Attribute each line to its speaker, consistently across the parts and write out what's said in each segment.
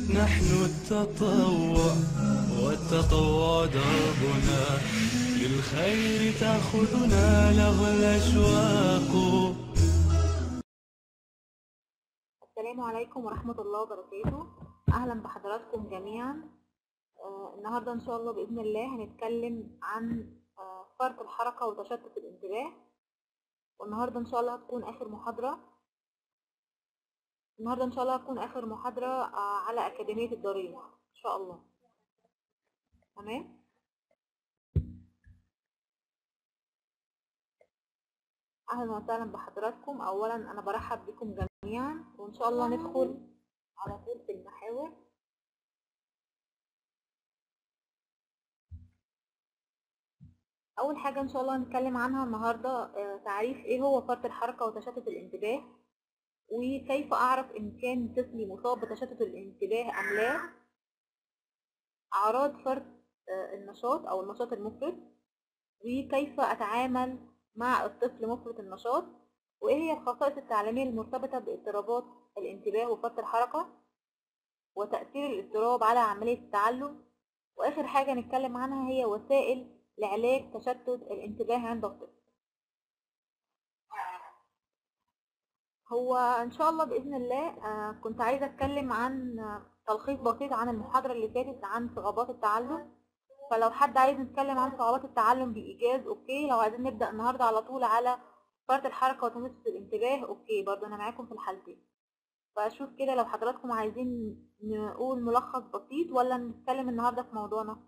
Speaker 1: نحن التطوع والتطوع دربنا للخير تأخذنا له الأشواق
Speaker 2: السلام عليكم ورحمة الله وبركاته أهلا بحضراتكم جميعا آه النهاردة إن شاء الله بإذن الله هنتكلم عن آه فرط الحركة وتشتت الانتباه والنهاردة إن شاء الله هتكون آخر محاضرة النهاردة إن شاء الله هتكون آخر محاضرة آه على أكاديمية الدارين إن شاء الله تمام أهلا وسهلا بحضراتكم أولا أنا برحب بكم جميعا وإن شاء الله ندخل على طول في المحاور أول حاجة إن شاء الله هنتكلم عنها النهاردة آه، تعريف إيه هو فرط الحركة وتشتت الانتباه وكيف أعرف إن كان طفلي مصاب بتشتت الانتباه أم لا أعراض فرط آه، النشاط أو النشاط المفرط وكيف أتعامل مع الطفل مفرط النشاط وإيه هي الخصائص التعليمية المرتبطة باضطرابات الانتباه وفرط الحركة وتأثير الاضطراب على عملية التعلم وآخر حاجة نتكلم عنها هي وسائل لعلاج تشتت الانتباه عند الطفل هو إن شاء الله بإذن الله آه، كنت عايزة أتكلم عن آه، تلخيص بسيط عن المحاضرة اللي فاتت عن صعوبات التعلم فلو حد عايز نتكلم عن صعوبات التعلم بإيجاز أوكي لو عايزين نبدأ النهاردة على طول على فرط الحركة وتشتت الانتباه أوكي برضه أنا معاكم في الحالتين فأشوف كده لو حضراتكم عايزين نقول ملخص بسيط ولا نتكلم النهاردة في موضوعنا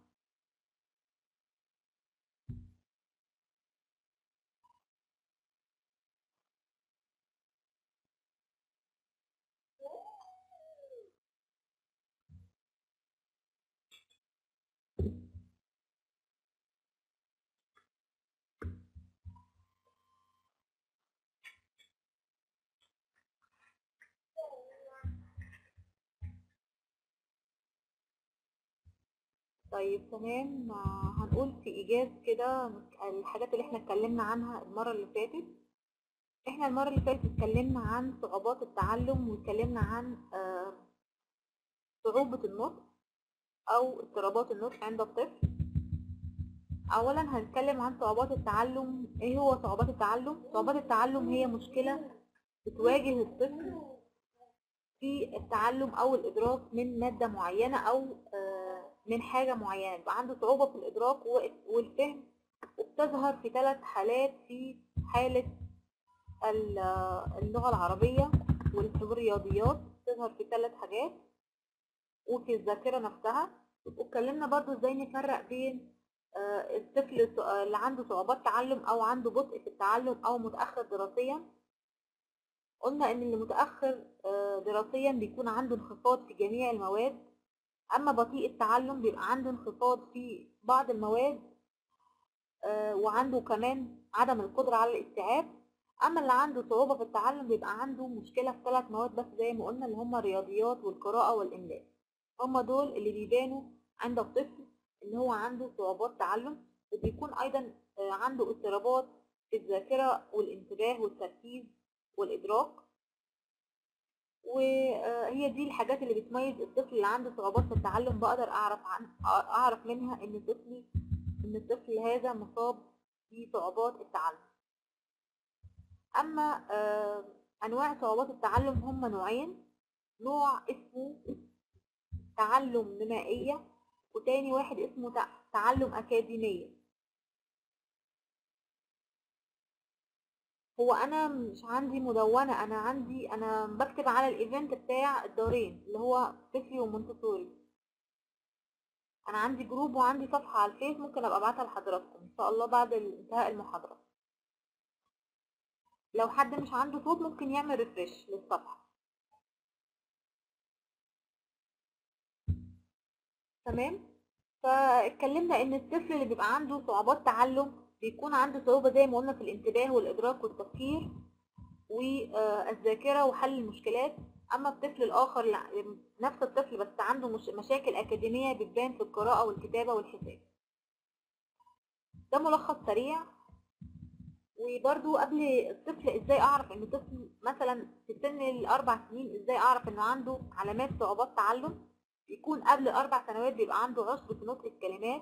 Speaker 2: طيب تمام آه، هنقول في إيجاز كده الحاجات اللي احنا اتكلمنا عنها المرة اللي فاتت احنا المرة اللي فاتت اتكلمنا عن صعوبات التعلم واتكلمنا عن آه، صعوبة النطق أو اضطرابات النطق عند الطفل أولا هنتكلم عن صعوبات التعلم ايه هو صعوبات التعلم؟ صعوبات التعلم هي مشكلة بتواجه الطفل في التعلم أو الإدراك من مادة معينة أو آه، من حاجة معينة يبقى عنده صعوبة في الإدراك و- والفهم وبتظهر في ثلاث حالات في حالة ال- اللغة العربية والرياضيات بتظهر في ثلاث حاجات وفي الذاكرة نفسها واتكلمنا برضو ازاي نفرق بين آه، الطفل س- آه، اللي عنده صعوبات تعلم أو عنده بطء في التعلم أو متأخر دراسيا قلنا ان اللي متأخر آه، دراسيا بيكون عنده انخفاض في جميع المواد اما بطيء التعلم بيبقى عنده انخفاض في بعض المواد آه، وعنده كمان عدم القدرة على الاستيعاب اما اللي عنده صعوبة في التعلم بيبقى عنده مشكلة في ثلاث مواد بس زي ما قلنا اللي هما الرياضيات والقراءة والاملاء هما دول اللي بيبانوا عند الطفل ان هو عنده صعوبات تعلم وبيكون ايضا آه، عنده اضطرابات في الذاكرة والانتباه والتركيز والإدراك وهي دي الحاجات اللي بتميز الطفل اللي عنده صعوبات في التعلم بقدر أعرف عن أعرف منها إن طفلي إن الطفل هذا مصاب بصعوبات التعلم أما آه، أنواع صعوبات التعلم هم نوعين نوع اسمه تعلم نمائية وتاني واحد اسمه تع- تعلم أكاديمية هو انا مش عندي مدونه انا عندي انا بكتب على الايفنت بتاع الدارين اللي هو طفلي ومونتسوري انا عندي جروب وعندي صفحه على الفيس ممكن ابقى ابعتها لحضراتكم ان شاء الله بعد انتهاء المحاضره لو حد مش عنده صوت ممكن يعمل ريفرش للصفحه تمام فاتكلمنا ان الطفل اللي بيبقى عنده صعوبات تعلم بيكون عنده صعوبة زي ما قلنا في الانتباه والإدراك والتفكير والذاكرة وحل المشكلات أما الطفل الآخر لا، نفس الطفل بس عنده مش مشاكل أكاديمية بتبان في القراءة والكتابة والحساب ده ملخص سريع وبرضو قبل الطفل ازاي اعرف ان الطفل مثلا في سن الاربع سنين ازاي اعرف انه عنده علامات صعوبات تعلم بيكون قبل أربع سنوات بيبقى عنده عسر في نطق الكلمات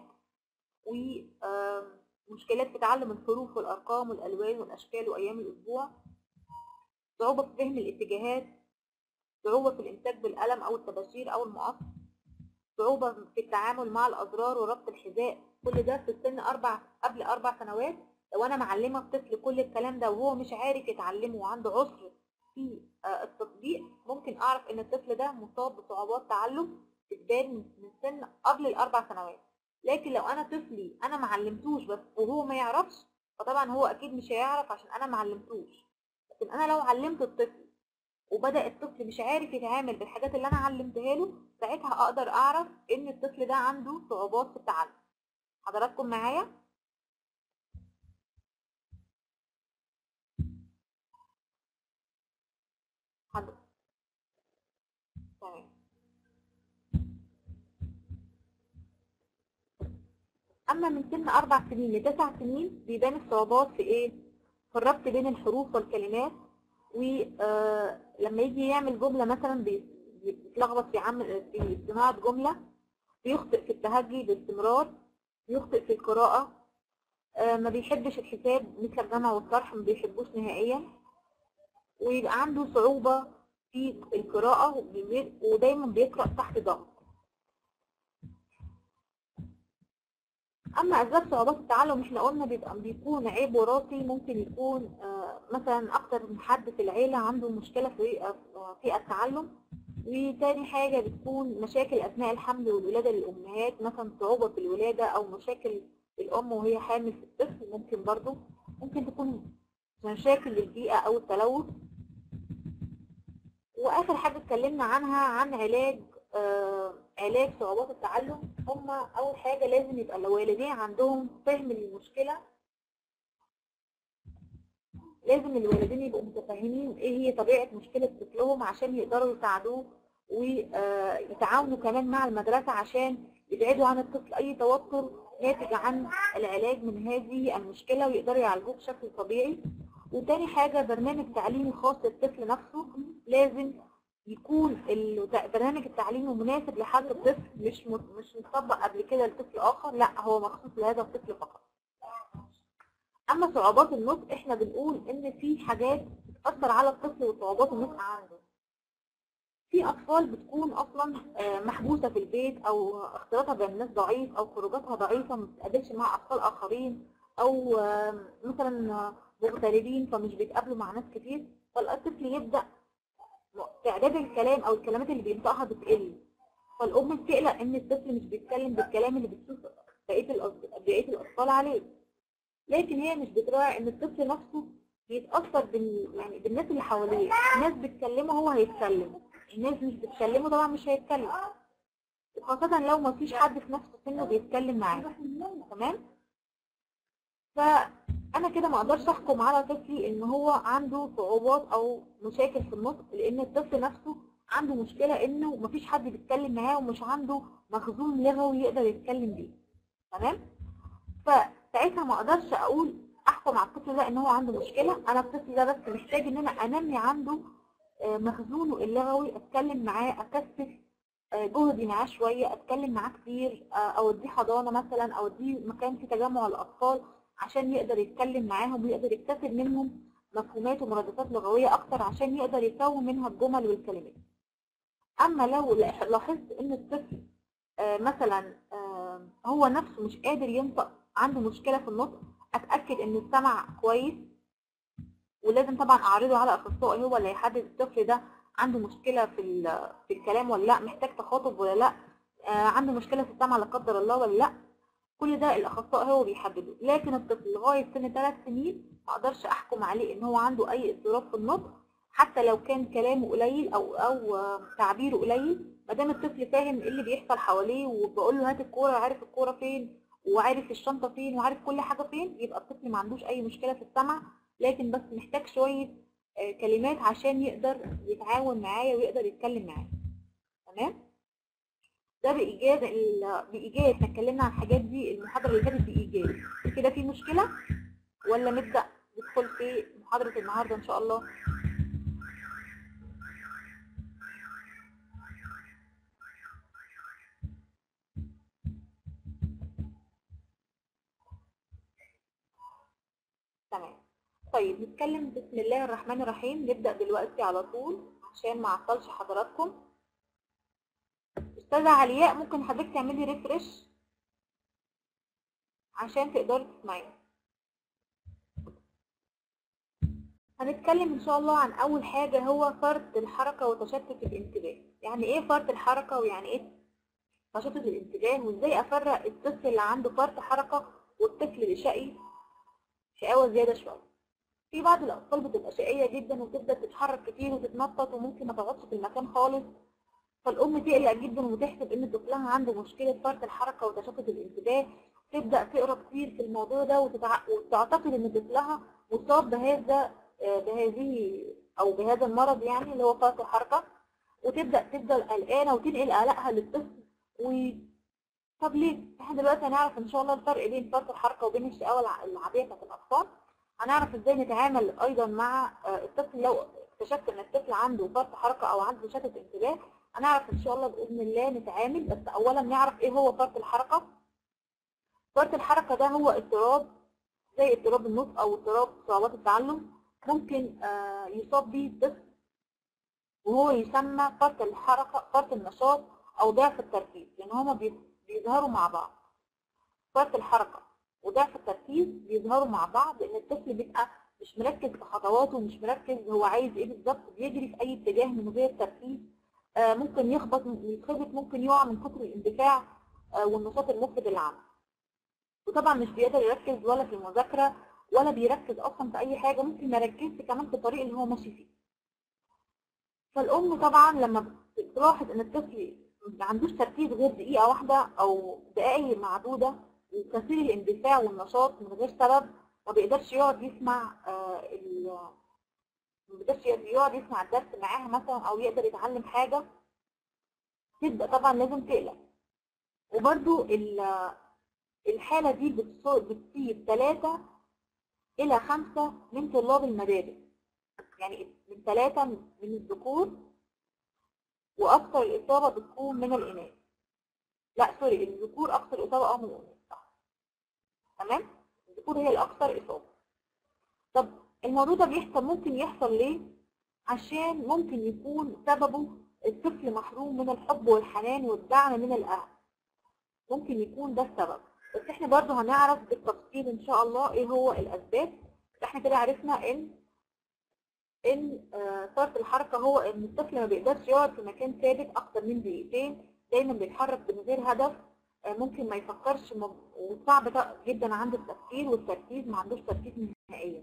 Speaker 2: ومشكلات في تعلم الحروف والأرقام والألوان والأشكال وأيام الأسبوع صعوبة في فهم الاتجاهات صعوبة في الإمساك بالقلم أو الطباشير أو المقص صعوبة في التعامل مع الأزرار وربط الحذاء كل ده في السن أربع قبل أربع سنوات لو أنا معلمة الطفل كل الكلام ده وهو مش عارف يتعلمه وعنده عسر في آه، التطبيق ممكن أعرف إن الطفل ده مصاب بصعوبات تعلم بتبان من سن قبل الأربع سنوات لكن لو أنا طفلي أنا معلمتوش بس وهو ما يعرفش فطبعا هو أكيد مش هيعرف عشان أنا معلمتوش لكن أنا لو علمت الطفل وبدأ الطفل مش عارف يتعامل بالحاجات اللي أنا علمتها له ساعتها أقدر أعرف إن الطفل ده عنده صعوبات في التعلم حضراتكم معايا؟ حضر تمام أما من سن أربع سنين لتسع سنين بيبان الصعوبات في إيه؟ في الربط بين الحروف والكلمات ولما يجي يعمل جملة مثلا بي- بيتلخبط في عمل في صناعة جملة بيخطئ في التهجي باستمرار بيخطئ في القراءة آه، ما بيحبش الحساب مثل الجمع والطرح ما بيحبوش نهائيا ويبقى عنده صعوبة في القراءة وبي- ودايما بيقرأ تحت ضغط اما اسباب صعوبات التعلم احنا قلنا بيبقى بيكون عيب وراثي ممكن يكون آه، مثلا اكتر من حد في العيله عنده مشكله في آه، في التعلم وتاني حاجه بتكون مشاكل اثناء الحمل والولاده للامهات مثلا صعوبه في الولاده او مشاكل الام وهي حامل في الطفل ممكن برضو ممكن تكون مشاكل للبيئه او التلوث واخر حاجه اتكلمنا عنها عن علاج آه علاج صعوبات التعلم هما اول حاجه لازم يبقى الوالدين عندهم فهم للمشكله لازم الوالدين يبقوا متفاهمين ايه هي طبيعه مشكله طفلهم عشان يقدروا يساعدوه ويتعاونوا كمان مع المدرسه عشان يبعدوا عن الطفل اي توتر ناتج عن العلاج من هذه المشكله ويقدروا يعالجوه بشكل طبيعي وتاني حاجه برنامج تعليمي خاص للطفل نفسه لازم يكون البرنامج التعليمي مناسب لحالة الطفل مش مت- مش مطبق قبل كده لطفل آخر لا هو مخصوص لهذا الطفل فقط. أما صعوبات النطق احنا بنقول إن في حاجات بتأثر على الطفل وصعوبات النطق عنده. في أطفال بتكون أصلا آه، محبوسة في البيت أو اختلاطها بالناس ضعيف أو خروجاتها ضعيفة ما بتتقابلش مع أطفال آخرين أو آه، مثلا آه، مغتربين فمش بيتقابلوا مع ناس كتير فالطفل يبدأ تعداد الكلام او الكلمات اللي بينطقها بتقل فالام بتقلق ان الطفل مش بيتكلم بالكلام اللي بتشوف بقيه الأص- بقيه الاطفال عليه لكن هي مش بتراعي ان الطفل نفسه بيتاثر بال... يعني بالناس اللي حواليه الناس بتكلمه هو هيتكلم الناس مش بتكلمه طبعا مش هيتكلم وخاصة لو ما فيش حد في نفس سنه بيتكلم معاه تمام فانا كده ما اقدرش احكم على طفلي ان هو عنده صعوبات او مشاكل في النطق لان الطفل نفسه عنده مشكله انه ما فيش حد بيتكلم معاه ومش عنده مخزون لغوي يقدر يتكلم بيه تمام فساعتها ما اقدرش اقول احكم على الطفل ده ان هو عنده مشكله انا الطفل ده بس محتاج ان انا انمي عنده آه، مخزونه اللغوي اتكلم معاه اكثف آه، جهدي معاه شويه اتكلم معاه كتير آه، اوديه حضانه مثلا اوديه مكان فيه تجمع الاطفال عشان يقدر يتكلم معاهم ويقدر يكتسب منهم مفهومات ومرادفات لغويه اكتر عشان يقدر يكون منها الجمل والكلمات اما لو لاح- لاحظت ان الطفل آه، مثلا آه، هو نفسه مش قادر ينطق عنده مشكله في النطق اتاكد ان السمع كويس ولازم طبعا اعرضه على اخصائي هو اللي هيحدد الطفل ده عنده مشكله في ال- في الكلام ولا لا محتاج تخاطب ولا لا آه، عنده مشكله في السمع لا قدر الله ولا لا كل ده الاخصائي هو بيحدده لكن الطفل لغايه سن ثلاث سنين ما اقدرش احكم عليه ان هو عنده اي اضطراب في النطق حتى لو كان كلامه قليل او او آه، تعبيره قليل ما دام الطفل فاهم ايه اللي بيحصل حواليه وبقول له هات الكوره وعارف الكوره فين وعارف الشنطه فين وعارف كل حاجه فين يبقى الطفل ما عندوش اي مشكله في السمع لكن بس محتاج شويه آه، كلمات عشان يقدر يتعاون معايا ويقدر يتكلم معايا تمام ده بإيجاز ال... بإيجاز احنا اتكلمنا عن الحاجات دي المحاضرة اللي فاتت بإيجاز كده في مشكلة ولا نبدأ ندخل في محاضرة النهاردة إن شاء الله طيب نتكلم بسم الله الرحمن الرحيم نبدأ دلوقتي على طول عشان ما اعطلش حضراتكم استاذة علياء ممكن حضرتك تعملي ريفرش عشان تقدري تسمعي هنتكلم ان شاء الله عن اول حاجة هو فرط الحركة وتشتت الانتباه يعني ايه فرط الحركة ويعني ايه تشتت الانتباه وازاي افرق الطفل اللي عنده فرط حركة والطفل اللي شقي شقاوة زيادة شوية في بعض الاطفال بتبقى شقية جدا وتبدأ تتحرك كتير وتتنطط وممكن ما تقعدش في المكان خالص فالام تقلق جدا وتحسب ان طفلها عنده مشكلة فرط الحركة وتشتت الانتباه تبدأ تقرا كتير في الموضوع ده وتتع... وتعتقد ان طفلها مصاب بهذا بهذه او بهذا المرض يعني اللي هو فرط الحركة وتبدأ تفضل قلقانة وتنقل قلقها للطفل و طب ليه؟ احنا دلوقتي هنعرف ان شاء الله الفرق بين فرط الحركة وبين الشقاوة الع- العادية بتاعت الأطفال هنعرف ازاي نتعامل ايضا مع آه، الطفل لو اكتشفت ان الطفل عنده فرط حركة او عنده شتت انتباه هنعرف ان شاء الله باذن الله نتعامل بس اولا نعرف ايه هو فرط الحركة فرط الحركة ده هو اضطراب زي اضطراب النطق او اضطراب صعوبات التعلم ممكن آه، يصاب به الطفل وهو يسمى فرط الحركة فرط النشاط او ضعف التركيز لان هما بي- بيظهروا مع بعض فرط الحركة وضعف التركيز بيظهروا مع بعض لان الطفل بيبقى مش مركز في خطواته ومش مركز هو عايز ايه بالظبط بيجري في اي اتجاه من غير تركيز آه، ممكن يخبط يتخبط ممكن يقع من كتر الاندفاع آه، والنشاط المفرط اللي عنده وطبعا مش بيقدر يركز ولا في المذاكرة ولا بيركز اصلا في اي حاجة ممكن ما يركزش كمان في الطريق اللي هو ماشي فيه فالام طبعا لما بتلاحظ ان الطفل ما عندوش تركيز غير دقيقة واحدة او دقايق معدودة وكثير الاندفاع والنشاط من غير سبب ما بيقدرش يقعد يسمع آه، ال ما بيقدرش يقعد يسمع الدرس معاها مثلا او يقدر يتعلم حاجة تبدأ طبعا لازم تقلق وبرده الحالة دي بتص- بتصيب ثلاثة إلى خمسة من طلاب المدارس يعني من ثلاثة من الذكور وأكثر الإصابة بتكون من الإناث لا سوري الذكور أكثر إصابة أو من الإناث صح تمام الذكور هي الأكثر إصابة طب الموضوع ده بيحصل ممكن يحصل ليه؟ عشان ممكن يكون سببه الطفل محروم من الحب والحنان والدعم من الأهل ممكن يكون ده السبب بس احنا برضو هنعرف بالتفصيل ان شاء الله ايه هو الاسباب احنا كده عرفنا ان ان آه، فرط الحركة هو ان الطفل ما بيقدرش يقعد في مكان ثابت اكتر من دقيقتين دايما بيتحرك من غير هدف آه، ممكن ما يفكرش م- وصعب ط- جدا عنده التفكير والتركيز ما عندوش تركيز نهائيا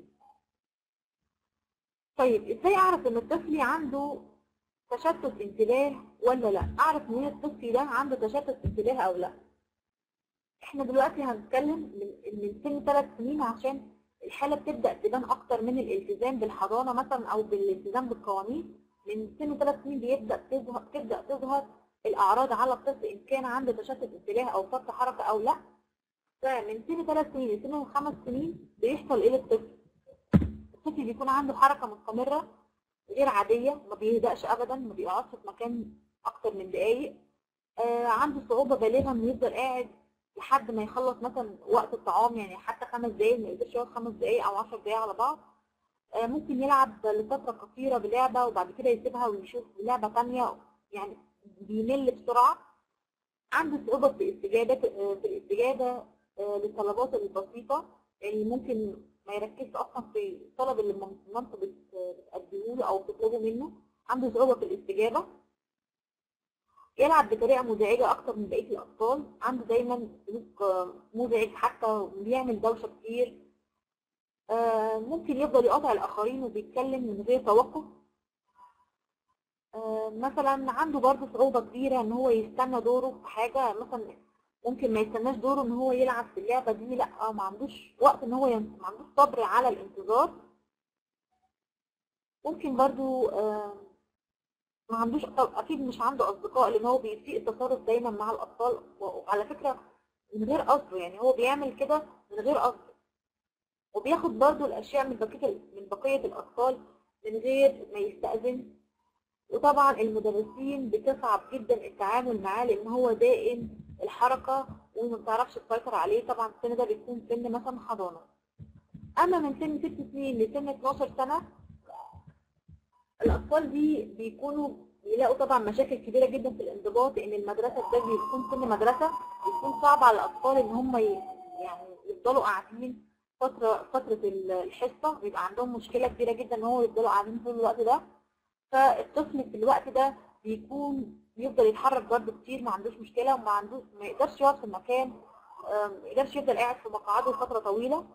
Speaker 2: طيب ازاي اعرف ان الطفل عنده تشتت انتباه ولا لا اعرف ان الطفل ده عنده تشتت انتباه او لا احنا دلوقتي هنتكلم من من سن ثلاث سنين عشان الحاله بتبدا تبان اكتر من الالتزام بالحضانه مثلا او بالالتزام بالقوانين من سن ثلاث سنين بيبدا تظهر تبدا تظهر الاعراض على الطفل ان كان عنده تشتت انتباه او فرط حركه او لا فمن سن ثلاث سنين لسن خمس سنين بيحصل ايه للطفل الطفل بيكون عنده حركه مستمره غير عاديه ما بيهدأش ابدا ما بيقعدش في مكان اكتر من دقايق آه عنده صعوبه بالغه انه يفضل قاعد لحد ما يخلص مثلا وقت الطعام يعني حتى خمس دقايق ما يقدرش يقعد خمس دقايق او عشر دقايق على بعض آه، ممكن يلعب لفترة قصيرة بلعبة وبعد كده يسيبها ويشوف لعبة تانية يعني بيمل بسرعة عنده صعوبة في الاستجابة في الاستجابة آه، للطلبات البسيطة يعني ممكن ما يركزش أصلا في الطلب اللي مامته بت- بتأديه له أو بتطلبه منه عنده صعوبة في الاستجابة يلعب بطريقة مزعجة أكتر من بقية الأطفال عنده دايما سلوك آه، مزعج حتى بيعمل دوشة كتير آه، ممكن يفضل يقاطع الآخرين وبيتكلم من غير توقف آه، مثلا عنده برضه صعوبة كبيرة إن هو يستنى دوره في حاجة مثلا ممكن ما يستناش دوره إن هو يلعب في اللعبة دي لأ ما عندوش وقت إن هو ين... ما عندوش صبر على الانتظار ممكن برضه آه، ما عندوش طب اكيد مش عنده اصدقاء لان هو بيسيء التصرف دايما مع الاطفال وعلى فكره من غير قصده يعني هو بيعمل كده من غير قصده وبياخد برضو الاشياء من بقيه من بقيه الاطفال من غير ما يستاذن وطبعا المدرسين بتصعب جدا التعامل معاه لان هو دائم الحركه وما بتعرفش تسيطر عليه طبعا السن ده بيكون سن مثلا حضانه اما من سن 6 سنين لسن 12 سنه الاطفال دي بيكونوا بيلاقوا طبعا مشاكل كبيره جدا في الانضباط لان المدرسه ده بيكون سن مدرسه بيكون صعب على الاطفال ان هم ي- يعني يفضلوا قاعدين فتره فتره الحصه بيبقى عندهم مشكله كبيره جدا ان هو يفضلوا قاعدين طول الوقت ده فالطفل في الوقت ده بيكون بيفضل يتحرك برضه كتير ما عندوش مشكله وما عندوش ما يقدرش يقعد في المكان آم، ما يقدرش يفضل قاعد في مقعده فتره طويله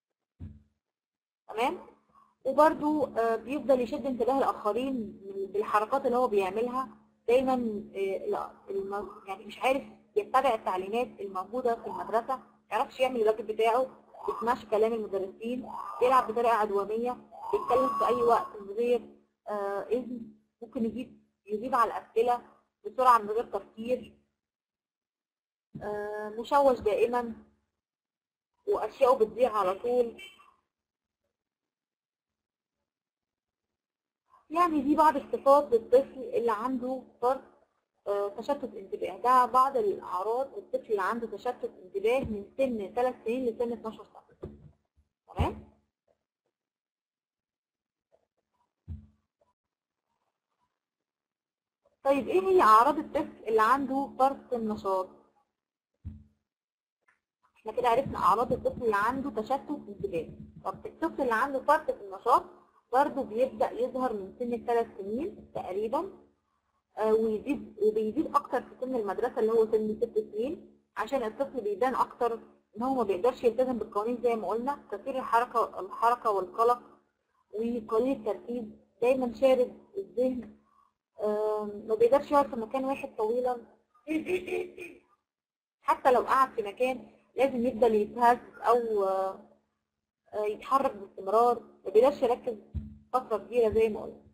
Speaker 2: تمام وبرده بيفضل يشد انتباه الاخرين من- بالحركات اللي هو بيعملها دايما آه، لا الم- يعني مش عارف يتبع التعليمات الموجوده في المدرسه ما يعرفش يعمل الواجب بتاعه ما بيسمعش كلام المدرسين بيلعب بطريقه عدوانيه بيتكلم في اي وقت من غير آه، اذن ممكن يجيب يجيب على الاسئله بسرعه من غير تفكير آه، مشوش دائما واشياءه بتضيع على طول يعني دي بعض الصفات للطفل اللي عنده فرط آه، تشتت انتباه ده بعض الاعراض للطفل اللي عنده تشتت انتباه من سن 3 سنين لسن 12 سنه تمام طيب ايه هي اعراض الطفل اللي عنده فرط النشاط احنا كده عرفنا اعراض الطفل اللي عنده تشتت انتباه طب الطفل اللي عنده فرط في النشاط برضه بيبدا يظهر من سن الثلاث سنين تقريبا آه، ويزيد وبيزيد اكتر في سن المدرسه اللي هو سن ست سنين عشان الطفل بيبان اكتر ان هو ما بيقدرش يلتزم بالقوانين زي ما قلنا كثير الحركه الحركه والقلق وقليل التركيز دايما شارد الذهن آم، ما بيقدرش يقعد في مكان واحد طويلا حتى لو قعد في مكان لازم يفضل يتهز او آه، آه، يتحرك باستمرار ما بيقدرش يركز فتره كبيره زي ما قلنا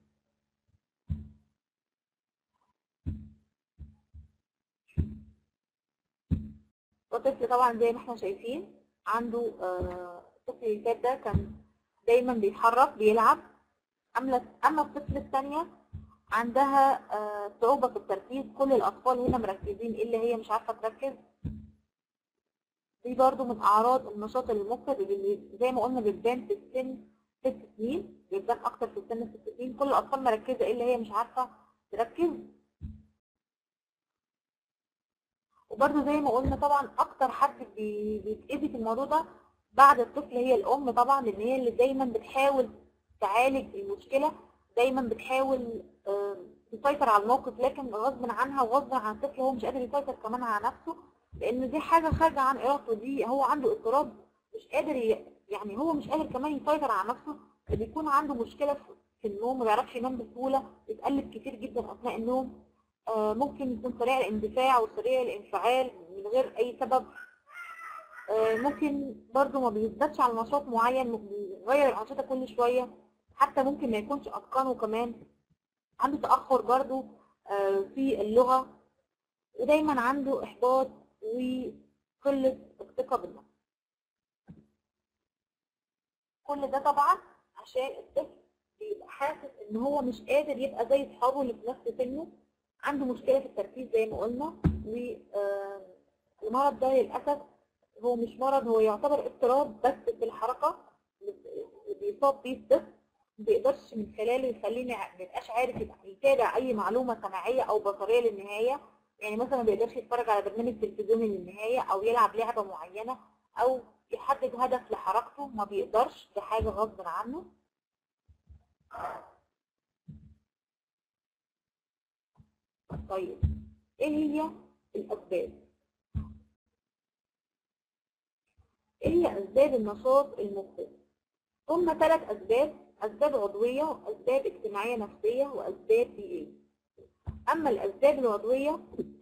Speaker 2: والطفل طبعا زي ما احنا شايفين عنده آه، الطفل اللي فات ده كان دايما بيتحرك بيلعب اما اما الطفل الثانيه عندها آه، صعوبه في التركيز كل الاطفال هنا مركزين الا هي مش عارفه تركز دي برضو من اعراض النشاط المفرط اللي زي ما قلنا بتبان في السن ست سنين بتبان اكتر في السن ست سنين كل الاطفال مركزه الا هي مش عارفه تركز وبرده زي ما قلنا طبعا اكتر حد بي- بيتأذي في الموضوع ده بعد الطفل هي الام طبعا لان هي اللي دايما بتحاول تعالج المشكله دايما بتحاول آه، تسيطر على الموقف لكن غصب عنها وغصب عن الطفل هو مش قادر يسيطر كمان على نفسه لان دي حاجه خارجه عن ارادته دي هو عنده اضطراب مش قادر ي- يعني هو مش قادر كمان يسيطر على نفسه بيكون عنده مشكله في- في النوم ما بيعرفش ينام بسهوله بيتقلب كتير جدا اثناء النوم آه، ممكن يكون سريع الاندفاع وسريع الانفعال من غير اي سبب آه، ممكن برضو ما بيثبتش على نشاط معين بيغير الانشطه كل شويه حتى ممكن ما يكونش اتقنه كمان عنده تاخر برضو آه، في اللغه ودايما عنده احباط وقله الثقه بالنفس كل ده طبعا عشان الطفل بيبقى حاسس ان هو مش قادر يبقى زي اصحابه اللي في نفس سنه عنده مشكله في التركيز زي ما قلنا والمرض ده للاسف هو مش مرض هو يعتبر اضطراب بس في الحركه اللي بيصاب بيه الطفل ما بيقدرش من خلاله يخليه ما يبقاش عارف يبقى يتابع اي معلومه سمعيه او بصريه للنهايه يعني مثلا ما بيقدرش يتفرج على برنامج تلفزيوني للنهايه او يلعب لعبه معينه او يحدد هدف لحركته ما بيقدرش دي حاجه غصب عنه طيب ايه هي الاسباب ايه هي اسباب النشاط المفرط هم ثلاث اسباب اسباب عضويه واسباب اجتماعيه نفسيه واسباب بيئيه اما الاسباب العضويه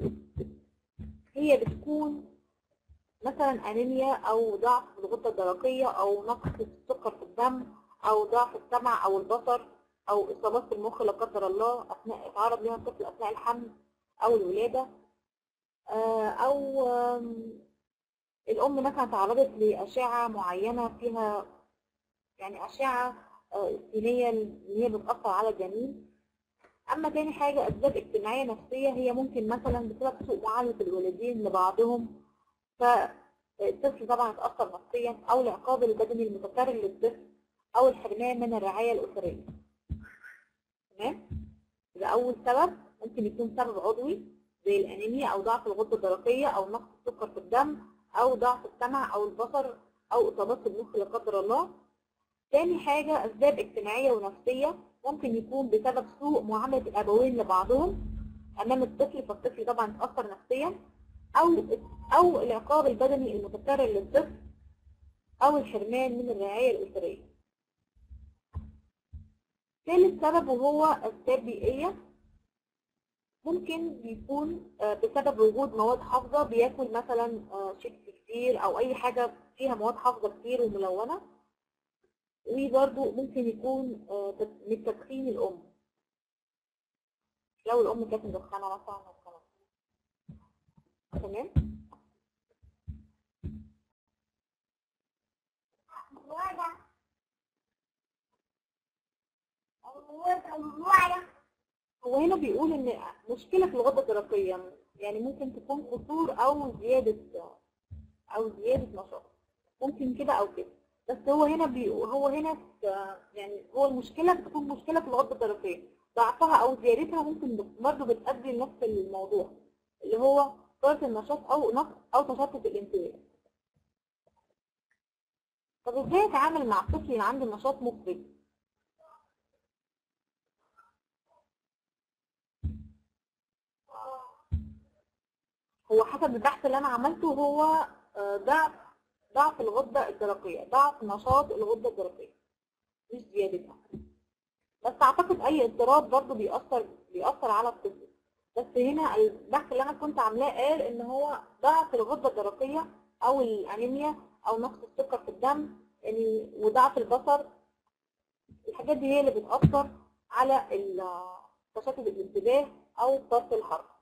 Speaker 2: هي بتكون مثلا انيميا او ضعف في الغده الدرقيه او نقص في السكر في الدم او ضعف السمع او البصر او اصابات في المخ لا قدر الله اثناء اتعرض لها الطفل اثناء الحمل او الولاده آه، او آم، الام مثلا تعرضت لاشعه معينه فيها يعني اشعه آه، سينيه اللي هي بتاثر على الجنين اما تاني حاجه اسباب اجتماعيه نفسيه هي ممكن مثلا بسبب سوء معامله الوالدين لبعضهم ف الطفل طبعا اتأثر نفسيا أو العقاب البدني المتكرر للطفل أو الحرمان من الرعاية الأسرية تمام ده أول سبب ممكن يكون سبب عضوي زي الأنيميا أو ضعف الغدة الدرقية أو نقص السكر في الدم أو ضعف السمع أو البصر أو إصابات في المخ لا قدر الله تاني حاجة أسباب اجتماعية ونفسية ممكن يكون بسبب سوء معاملة الأبوين لبعضهم أمام الطفل فالطفل طبعا اتأثر نفسيا أو أو العقاب البدني المتكرر للطفل أو الحرمان من الرعاية الأسرية. ثالث سبب وهو أسباب بيئية ممكن يكون آه، بسبب وجود مواد حافظة بياكل مثلا آه، شيبس كتير أو أي حاجة فيها مواد حافظة كتير وملونة وبرده ممكن يكون آه، تد- من تدخين الأم لو الأم كانت مدخنة مثلا أو كده. تمام هو هنا بيقول ان مشكله في الغده الدرقيه يعني ممكن تكون قصور او زياده او زياده نشاط ممكن كده او كده بس هو هنا بي هو هنا في يعني هو المشكله بتكون مشكله في الغده الدرقيه ضعفها او زيادتها ممكن برضه بتؤدي لنفس الموضوع اللي هو فرط النشاط او نقص او تشتت الانتباه طب ازاي اتعامل مع الطفل اللي عنده نشاط مفرط هو حسب البحث اللي انا عملته هو آه، ضعف ضعف الغده الدرقيه ضعف نشاط الغده الدرقيه مش زيادتها بس اعتقد اي اضطراب برضه بيأثر بيأثر على الطفل بس هنا البحث اللي انا كنت عاملاه قال ان هو ضعف الغده الدرقيه او الانيميا او نقص السكر في الدم يعني وضعف البصر الحاجات دي هي اللي بتأثر على ال- تشتت الانتباه او فرط الحركه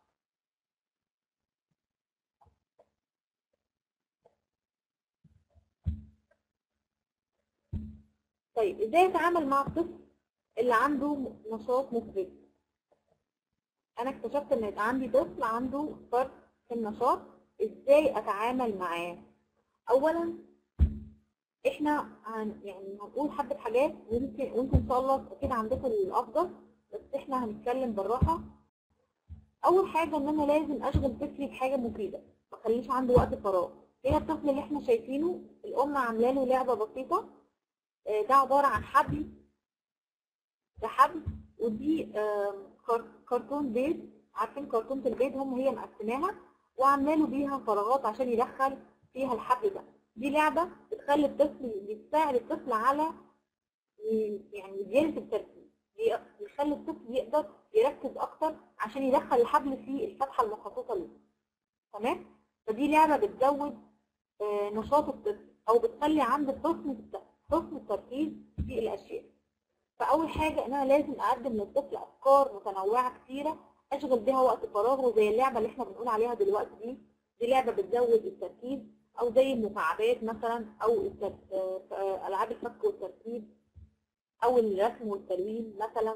Speaker 2: طيب ازاي اتعامل مع الطفل اللي عنده نشاط مفرط انا اكتشفت ان يبقى عندي طفل عنده فرط في النشاط ازاي اتعامل معاه اولا احنا هن يعني هنقول حبه حاجات ويمكن وانتم ان شاء الله اكيد عندكم الافضل بس احنا هنتكلم بالراحه اول حاجه ان انا لازم اشغل طفلي بحاجه مفيده ما اخليش عنده وقت فراغ هنا الطفل اللي احنا شايفينه الام عامله له لعبه بسيطه آه، ده عباره عن حبل ده حبل ودي آم، كار- كرتون بيض عارفين كرتونة البيض هم هي مقسماها وعامله له بيها فراغات عشان يدخل فيها الحبل ده دي لعبة بتخلي الطفل بتساعد الطفل على ي- يعني زيادة التركيز بي- بيخلي الطفل يقدر يركز أكتر عشان يدخل الحبل في الفتحة المخصصة ليه تمام فدي لعبة بتزود آه، نشاط الطفل أو بتخلي عنده حسن الت- حسن التركيز في الأشياء فأول حاجة إن أنا لازم أقدم للطفل أفكار متنوعة كتيرة أشغل بيها وقت فراغه زي اللعبة اللي إحنا بنقول عليها دلوقتي دي دي لعبة بتزود التركيز أو زي المكعبات مثلا أو التر- آه، آه، ألعاب الفك والتركيب أو الرسم والتلوين مثلا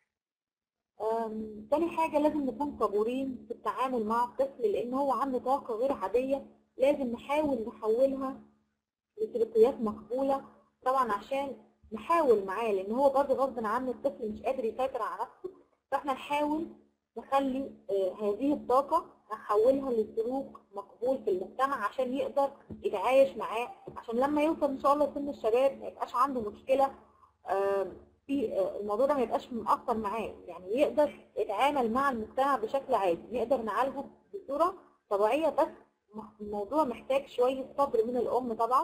Speaker 2: آم، تاني حاجة لازم نكون صبورين في التعامل مع الطفل لأن هو عنده طاقة غير عادية لازم نحاول نحولها لسلوكيات مقبولة طبعا عشان نحاول معاه لأن هو برضه غصب عنه الطفل مش قادر يسيطر على نفسه فاحنا نحاول نخلي آه، هذه الطاقة نحولها لسلوك مقبول في المجتمع عشان يقدر يتعايش معاه عشان لما يوصل إن شاء الله سن الشباب ما يبقاش عنده مشكلة آم، في آه، الموضوع ده ما يبقاش مأثر معاه يعني يقدر يتعامل مع المجتمع بشكل عادي نقدر نعالجه بصورة طبيعية بس م- الموضوع محتاج شوية صبر من الأم طبعا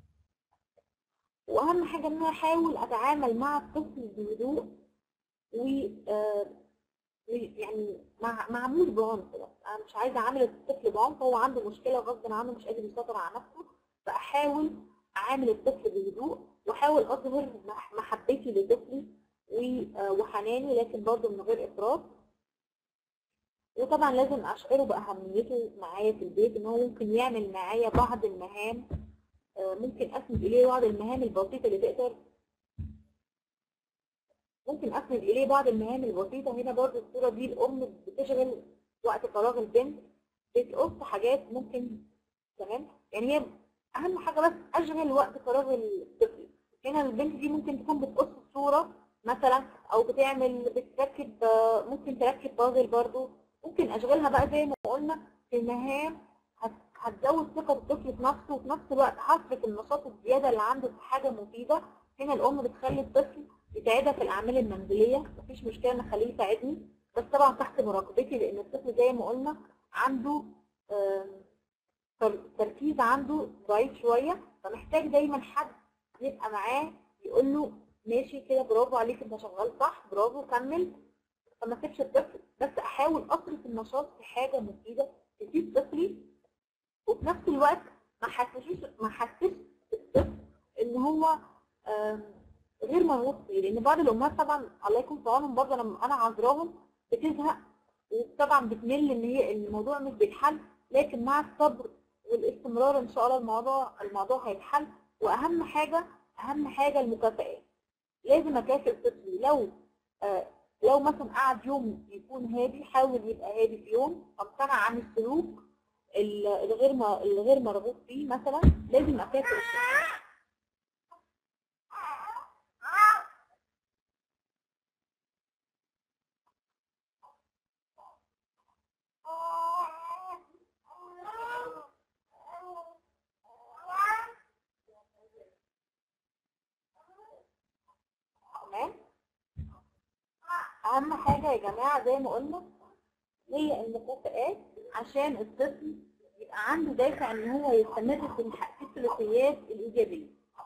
Speaker 2: وأهم حاجة إن أنا أحاول أتعامل مع الطفل بهدوء و آه، يعني مع معمول بعنف بس أنا مش عايزة أعامل الطفل بعنف هو عنده مشكلة غصب عنه مش قادر يسيطر على نفسه فأحاول أعامل الطفل بهدوء وأحاول أظهر مح- محبتي لطفلي و- آه، وحناني لكن برضه من غير إفراط وطبعا لازم أشعره بأهميته معايا في البيت إن هو ممكن يعمل معايا بعض المهام آه، ممكن أسند إليه بعض المهام البسيطة اللي تقدر ممكن أسند إليه بعض المهام البسيطة هنا برضه الصورة دي الأم بتشغل وقت فراغ البنت بتقص حاجات ممكن تمام يعني هي اهم حاجه بس اشغل وقت فراغ الطفل هنا البنت دي ممكن تكون بتقص الصوره مثلا او بتعمل بتركب آه، ممكن تركب بازل برضو ممكن اشغلها بقى زي ما قلنا في مهام هت- هتزود ثقه الطفل في نفسه وفي نفس الوقت هصرف النشاط الزياده اللي عنده في حاجه مفيده هنا الام بتخلي الطفل يساعدها في الاعمال المنزليه مفيش مشكله ان اخليه يساعدني بس طبعا تحت مراقبتي لان الطفل زي ما قلنا عنده آم، تر- تركيز عنده ضعيف شويه فمحتاج دايما حد يبقى معاه يقول له ماشي كده برافو عليك انت شغال صح برافو كمل فما اسيبش الطفل بس احاول اصرف النشاط في حاجه مفيده تفيد طفلي وفي نفس الوقت ما حسسوش ما حسسش الطفل ان هو آم، غير مرغوب فيه لان بعض الامهات طبعا الله يكون في عونهم برضه لما انا عذراهم بتزهق وطبعا بتمل ان هي إن الموضوع مش بيتحل لكن مع الصبر والاستمرار ان شاء الله الموضوع الموضوع هيتحل واهم حاجه اهم حاجه المكافئات لازم اكافئ طفلي لو آه لو مثلا قعد يوم يكون هادي حاول يبقى هادي في يوم امتنع عن السلوك ال- الغير م- الغير مرغوب فيه مثلا لازم اكافئ الطفل تمام اهم حاجه يا جماعه زي ما قلنا هي المكافئات عشان الطفل يبقى عنده دافع ان هو يستمر في الح- في السلوكيات الايجابيه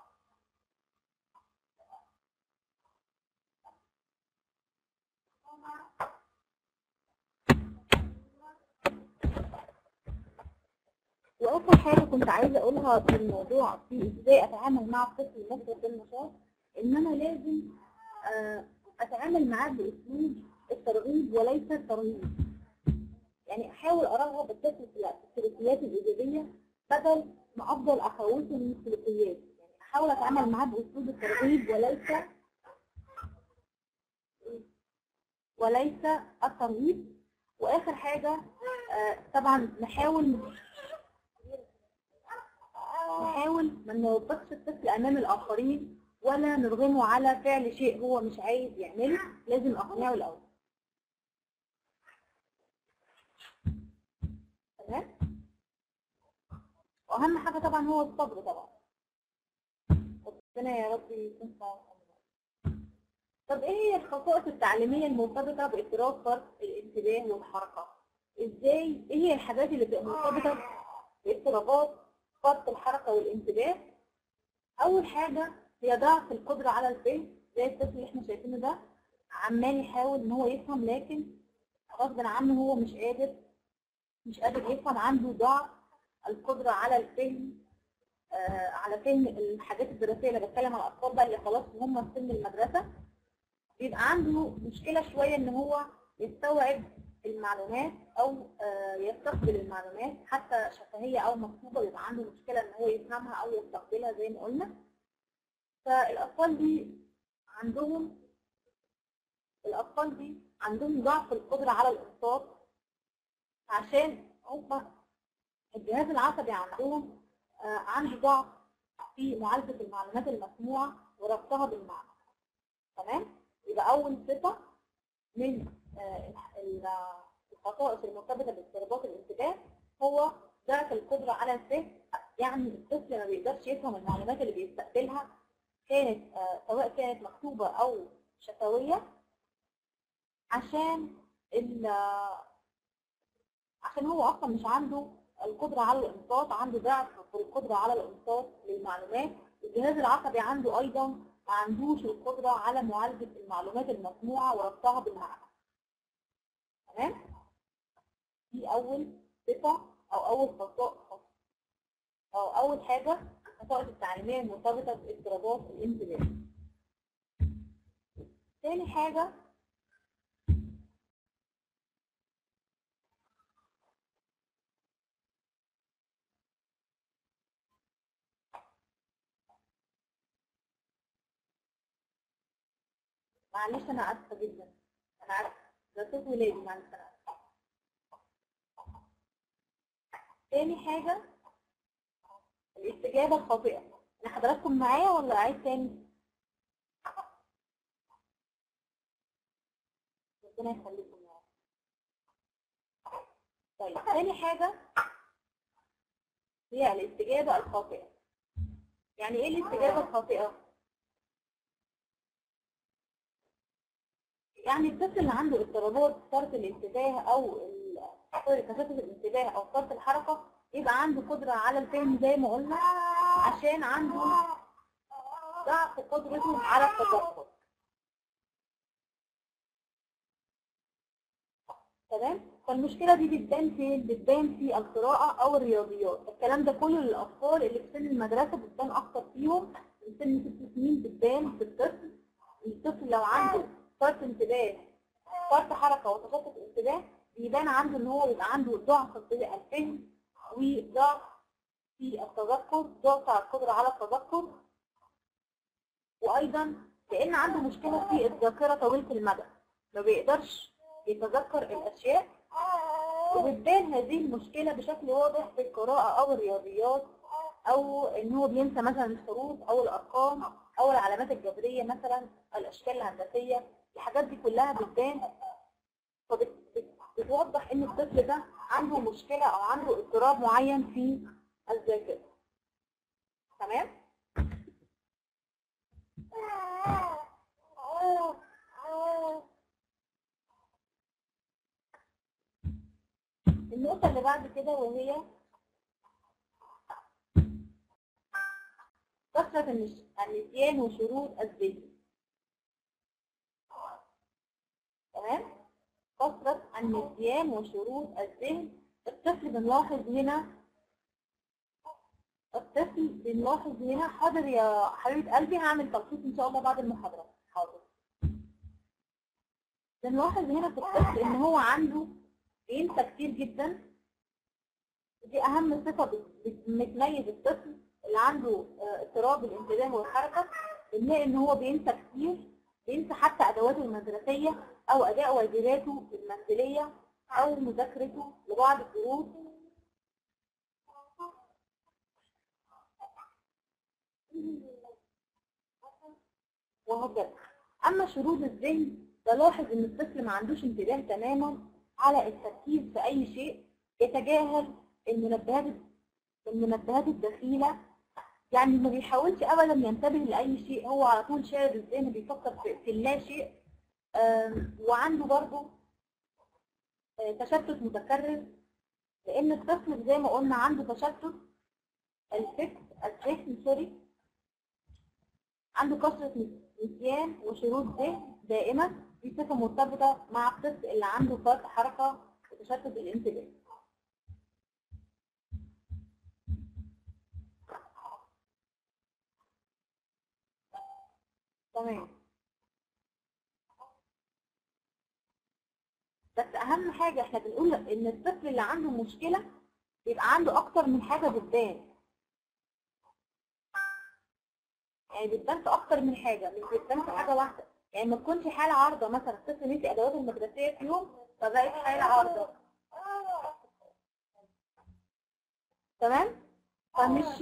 Speaker 2: واخر حاجه كنت عايزه اقولها في الموضوع في ازاي اتعامل مع الطفل المفرط بالنشاط ان انا لازم آه، اتعامل معاه باسلوب الترغيب وليس الترهيب يعني احاول ارغب الطفل في السلوكيات الايجابيه بدل ما افضل اخوفه من السلوكيات يعني احاول اتعامل معاه باسلوب الترغيب وليس وليس الترهيب واخر حاجه آه، طبعا نحاول نحاول ما نوبخش الطفل امام الاخرين ولا نرغمه على فعل شيء هو مش عايز يعمله لازم اقنعه الاول تمام واهم حاجه طبعا هو الصبر طبعا ربنا يا رب يكون في عونكم. طب ايه هي الخصائص التعليميه المرتبطه باضطراب فرط الانتباه والحركه ازاي ايه هي الحاجات اللي بتبقى مرتبطه باضطرابات فرط الحركه والانتباه اول حاجه هي ضعف القدره على الفهم زي الطفل اللي احنا شايفينه ده عمال يحاول ان هو يفهم لكن غصب عنه هو مش قادر مش قادر يفهم عنده ضعف القدره على الفهم آه على فهم الحاجات الدراسيه اللي بتكلم على الاطفال بقى اللي خلاص هم في سن المدرسه بيبقى عنده مشكله شويه ان هو يستوعب المعلومات او آه، يستقبل المعلومات حتى شفهيه او مكتوبه بيبقى عنده مشكله ان هو يفهمها او يستقبلها زي ما قلنا فالاطفال دي عندهم الاطفال دي عندهم ضعف القدره على الانصات عشان هم الجهاز العصبي عندهم آه، عنده ضعف في معالجه المعلومات المسموعه وربطها بالمعنى تمام يبقى اول صفه من آه، ال- الخصائص المرتبطه باضطرابات الانتباه هو ضعف القدره على الفهم يعني الطفل ما بيقدرش يفهم المعلومات اللي بيستقبلها كانت آه، سواء كانت مكتوبه او شفويه عشان ال عشان هو اصلا مش عنده القدره على الانصات عنده ضعف في القدره على الانصات للمعلومات الجهاز العصبي عنده ايضا ما عندوش القدره على معالجه المعلومات المسموعه وربطها بالمعنى تمام دي اول صفه او اول خصائص او اول حاجه الخصائص التعليميه المرتبطه باضطرابات الانتباه تاني حاجه معلش انا اسفه جدا انا عارفه ده صوت ولادي معلش انا اسفه تاني حاجه الاستجابة الخاطئة أنا حضراتكم معايا ولا أعيد تاني؟ ربنا يخليكم يا رب. طيب تاني حاجة هي الاستجابة الخاطئة يعني ايه الاستجابة الخاطئة؟ يعني الطفل اللي عنده اضطرابات فرط الانتباه او ال- سوري، تشتت الانتباه او فرط الحركة يبقى عنده قدرة على الفهم زي ما قلنا عشان عنده ضعف قدرته على التذكر تمام فالمشكله دي بتبان فين بتبان في القراءه او الرياضيات الكلام ده كله للاطفال اللي في سن المدرسه بتبان اكتر فيهم من سن ست سنين بتبان في الطفل الطفل لو عنده فرط انتباه فرط حركه وتشتت انتباه بيبان عنده ان هو يبقى عنده ضعف في الفهم وضعف في التذكر ضعف على القدره على التذكر وايضا لان عنده مشكله في الذاكره طويله المدى ما بيقدرش يتذكر الاشياء وبتبان هذه المشكله بشكل واضح في القراءه او الرياضيات او ان هو بينسى مثلا الحروف او الارقام او العلامات الجبريه مثلا الاشكال الهندسيه الحاجات دي كلها بتبان فبتوضح ان الطفل ده عنده مشكله او عنده اضطراب معين في الذاكره تمام النقطة اللي بعد كده وهي كثرة النش- النسيان وشروط الذهن تمام كثرة النسيان وشروط الذهن الطفل بنلاحظ هنا الطفل بنلاحظ هنا حاضر يا حبيبة قلبي هعمل تلخيص ان شاء الله بعد المحاضرة حاضر بنلاحظ هنا في الطفل ان هو عنده بينسى كتير جدا دي اهم صفه بت- بتميز الطفل اللي عنده آه، اضطراب الانتباه والحركه بنلاقي ان هو بينسى كتير بينسى حتى ادواته المدرسيه او اداء واجباته المنزليه او مذاكرته لبعض الدروس وهكذا اما شرود الذهن بلاحظ ان الطفل ما عندوش انتباه تماما على التركيز في اي شيء يتجاهل المنبهات المنبهات الدخيله يعني ما بيحاولش ابدا ينتبه لاي شيء هو على طول شارد الذهن بيفكر في, في اللا شيء آم، وعنده برضه آه، تشتت متكرر لان الطفل زي ما قلنا عنده تشتت الفكر الذهن سوري عنده كثرة نسيان وشرود ذهن دائما دي صفة مرتبطة مع الطفل اللي عنده فرط حركة وتشتت الانتباه. تمام. بس أهم حاجة احنا بنقول إن الطفل اللي عنده مشكلة بيبقى عنده أكتر من حاجة بتبان. يعني بتبان في اكتر من حاجه مش بتبان في حاجه واحده يعني ما تكونش حاله عارضه مثلا الطفل نسي ادواته المدرسيه في يوم فبقت حاله عارضه تمام فمش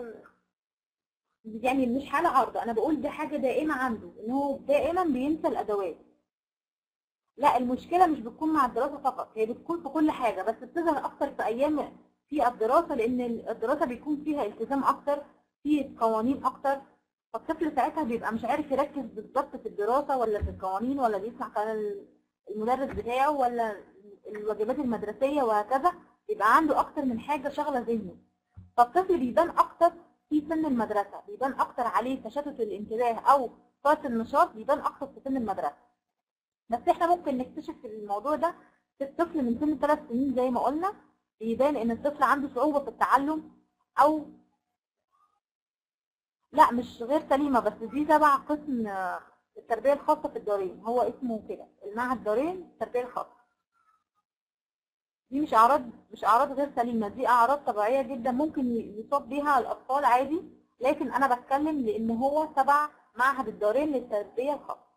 Speaker 2: يعني مش حاله عارضه انا بقول دي حاجه دائمه عنده ان هو دائما بينسى الادوات لا المشكله مش بتكون مع الدراسه فقط هي بتكون في كل حاجه بس بتظهر اكتر في ايام في الدراسه لان الدراسه بيكون فيها التزام اكتر في قوانين اكتر فالطفل ساعتها بيبقى مش عارف يركز بالظبط في الدراسه ولا في القوانين ولا بيسمع كلام المدرس بتاعه ولا الواجبات المدرسيه وهكذا بيبقى عنده اكتر من حاجه شغله ذهنه فالطفل بيبان اكتر في سن المدرسه بيبان اكتر عليه تشتت الانتباه او فرط النشاط بيبان اكتر في سن المدرسه بس احنا ممكن نكتشف الموضوع ده في الطفل من سن ثلاث سنين زي ما قلنا بيبان ان الطفل عنده صعوبه في التعلم او لا مش غير سليمة بس دي تبع قسم آه، التربية الخاصة في الدارين هو اسمه كده المعهد دارين التربية الخاصة دي مش أعراض مش أعراض غير سليمة دي أعراض طبيعية جدا ممكن يصاب بيها الأطفال عادي لكن أنا بتكلم لأن هو تبع معهد الدارين للتربية الخاصة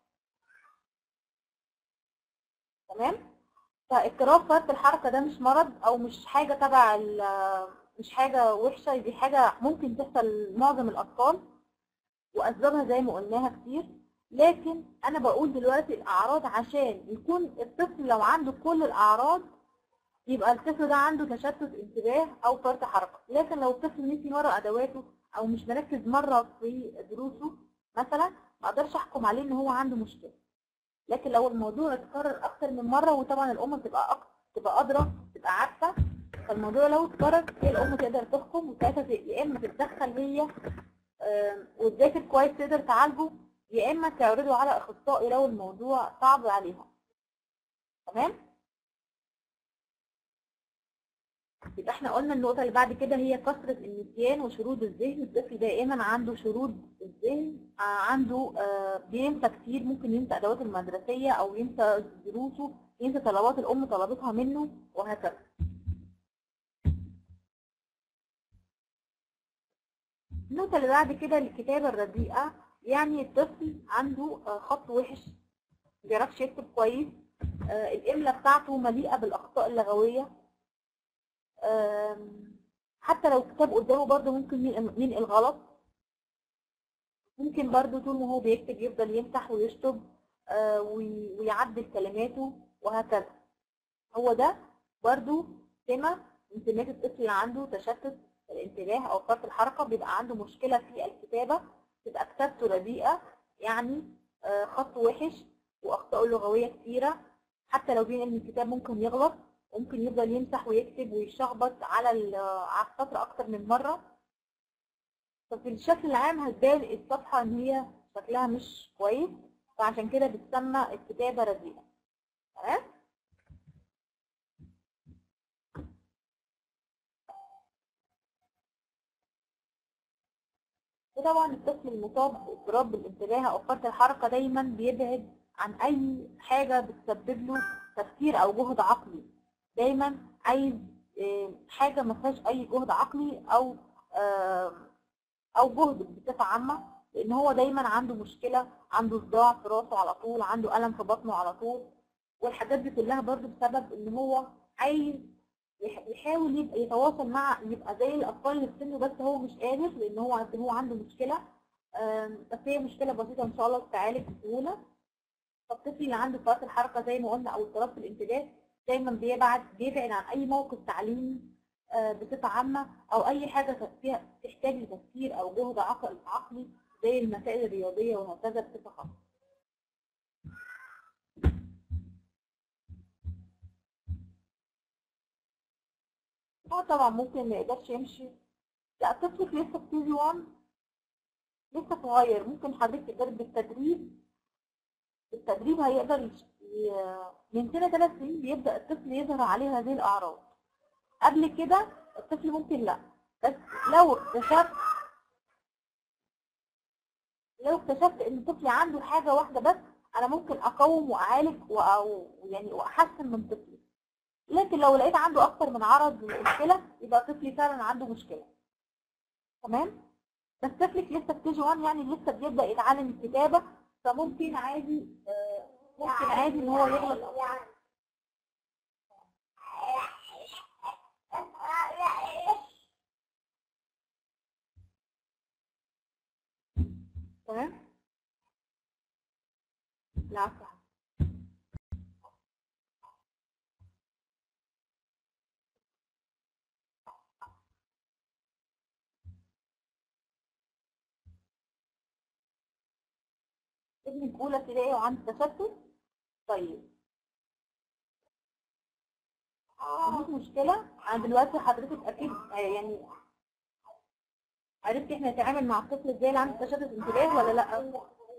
Speaker 2: تمام فاضطراب فرط الحركة ده مش مرض أو مش حاجة تبع ال- مش حاجة وحشة دي حاجة ممكن تحصل لمعظم الأطفال وأسبابها زي ما قلناها كتير لكن أنا بقول دلوقتي الأعراض عشان يكون الطفل لو عنده كل الأعراض يبقى الطفل ده عنده تشتت انتباه أو فرط حركة لكن لو الطفل نسي مرة أدواته أو مش مركز مرة في دروسه مثلا ما أقدرش أحكم عليه إن هو عنده مشكلة لكن لو الموضوع اتكرر أكتر من مرة وطبعا الأم بتبقى أكتر تبقى أدرى تبقى عارفة فالموضوع لو اتكرر هي الأم تقدر تحكم وساعتها ت- يا إما تتدخل هي آم، وتذاكر كويس تقدر تعالجه يا إما تعرضه على أخصائي لو الموضوع صعب عليها تمام؟ يبقى احنا قلنا النقطة اللي بعد كده هي كثرة النسيان وشرود الذهن الطفل دائما عنده شرود الذهن آه، عنده آه، بينسى كتير ممكن ينسى أدواته المدرسية أو ينسى دروسه ينسى طلبات الأم طلبتها منه وهكذا النقطة اللي بعد كده الكتابة الرديئة يعني الطفل عنده آه، خط وحش مبيعرفش يكتب كويس آه، الإملة بتاعته مليئة بالأخطاء اللغوية آم، حتى لو كتاب قدامه برضه ممكن ينقل ينقل غلط ممكن برضه طول ما هو بيكتب يفضل يمسح ويشطب آه، وي- ويعدل كلماته وهكذا هو ده برضه سمة من سمات الطفل اللي عنده تشتت الانتباه او فرط الحركة بيبقى عنده مشكلة في الكتابة تبقى كتابته رديئة يعني آه، خط وحش واخطاء لغوية كتيرة حتى لو بينقل من الكتاب ممكن يغلط ممكن يفضل يمسح ويكتب ويشخبط على ال- على السطر اكتر من مره ففي الشكل العام هتبان الصفحه ان هي شكلها مش كويس فعشان كده بتسمى الكتابه رديئه تمام وطبعا الطفل المصاب باضطراب الانتباه او فرط الحركه دايما بيبعد عن اي حاجه بتسبب له تفكير او جهد عقلي دايما عايز آه، حاجه ما فيهاش اي جهد عقلي او آه، او جهد بصفه عامه لان هو دايما عنده مشكله عنده صداع في راسه على طول عنده الم في بطنه على طول والحاجات دي كلها برضو بسبب ان هو عايز يح- يحاول يبقى يتواصل مع يبقى زي الاطفال اللي في سنه بس هو مش قادر لان هو هو عنده مشكله آم، بس هي مشكله بسيطه ان شاء الله تتعالج بسهوله فالطفل اللي عنده فرط الحركه زي ما قلنا او اضطراب في الانتباه دايما بيبعد بيبعد عن اي موقف تعليمي آه، بصفه عامه او اي حاجه فيها تحتاج لتفكير او جهد عقل عقلي زي المسائل الرياضيه وهكذا بصفه خاصه اه طبعا ممكن ما يقدرش يمشي لا طفلك لسه في كي جي 1 لسه صغير ممكن حضرتك تقدر بالتدريب بالتدريب هيقدر يش- ي- من سنة ثلاث سنين بيبدأ الطفل يظهر عليه هذه الأعراض قبل كده الطفل ممكن لا بس لو اكتشفت لو اكتشفت ان طفلي عنده حاجة واحدة بس انا ممكن اقوم واعالج وأو يعني واحسن من طفلي لكن لو لقيت عنده اكتر من عرض للمشكلة يبقى طفلي فعلا عنده مشكلة تمام بس طفلك لسه في كي جي 1 يعني لسه بيبدأ يتعلم الكتابة فممكن عادي آه، ممكن عادي ان هو يغلط أو تمام لا صح ابنك اولى ابتدائي وعنده تشتت طيب مفيش مشكلة أنا دلوقتي حضرتك أكيد آه، يعني عرفتي احنا نتعامل مع الطفل ازاي اللي عنده تشتت انتباه ولا لأ؟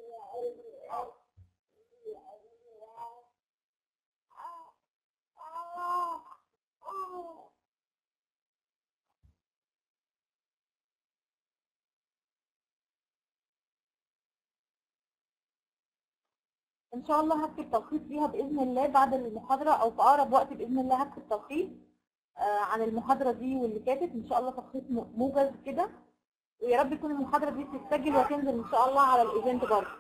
Speaker 2: ان شاء الله هكتب تلخيص ليها باذن الله بعد المحاضره او في اقرب وقت باذن الله هكتب تلخيص آه، عن المحاضره دي واللي فاتت ان شاء الله تلخيص م- موجز كده ويا رب تكون المحاضره دي تتسجل وتنزل ان شاء الله على الايفنت برضه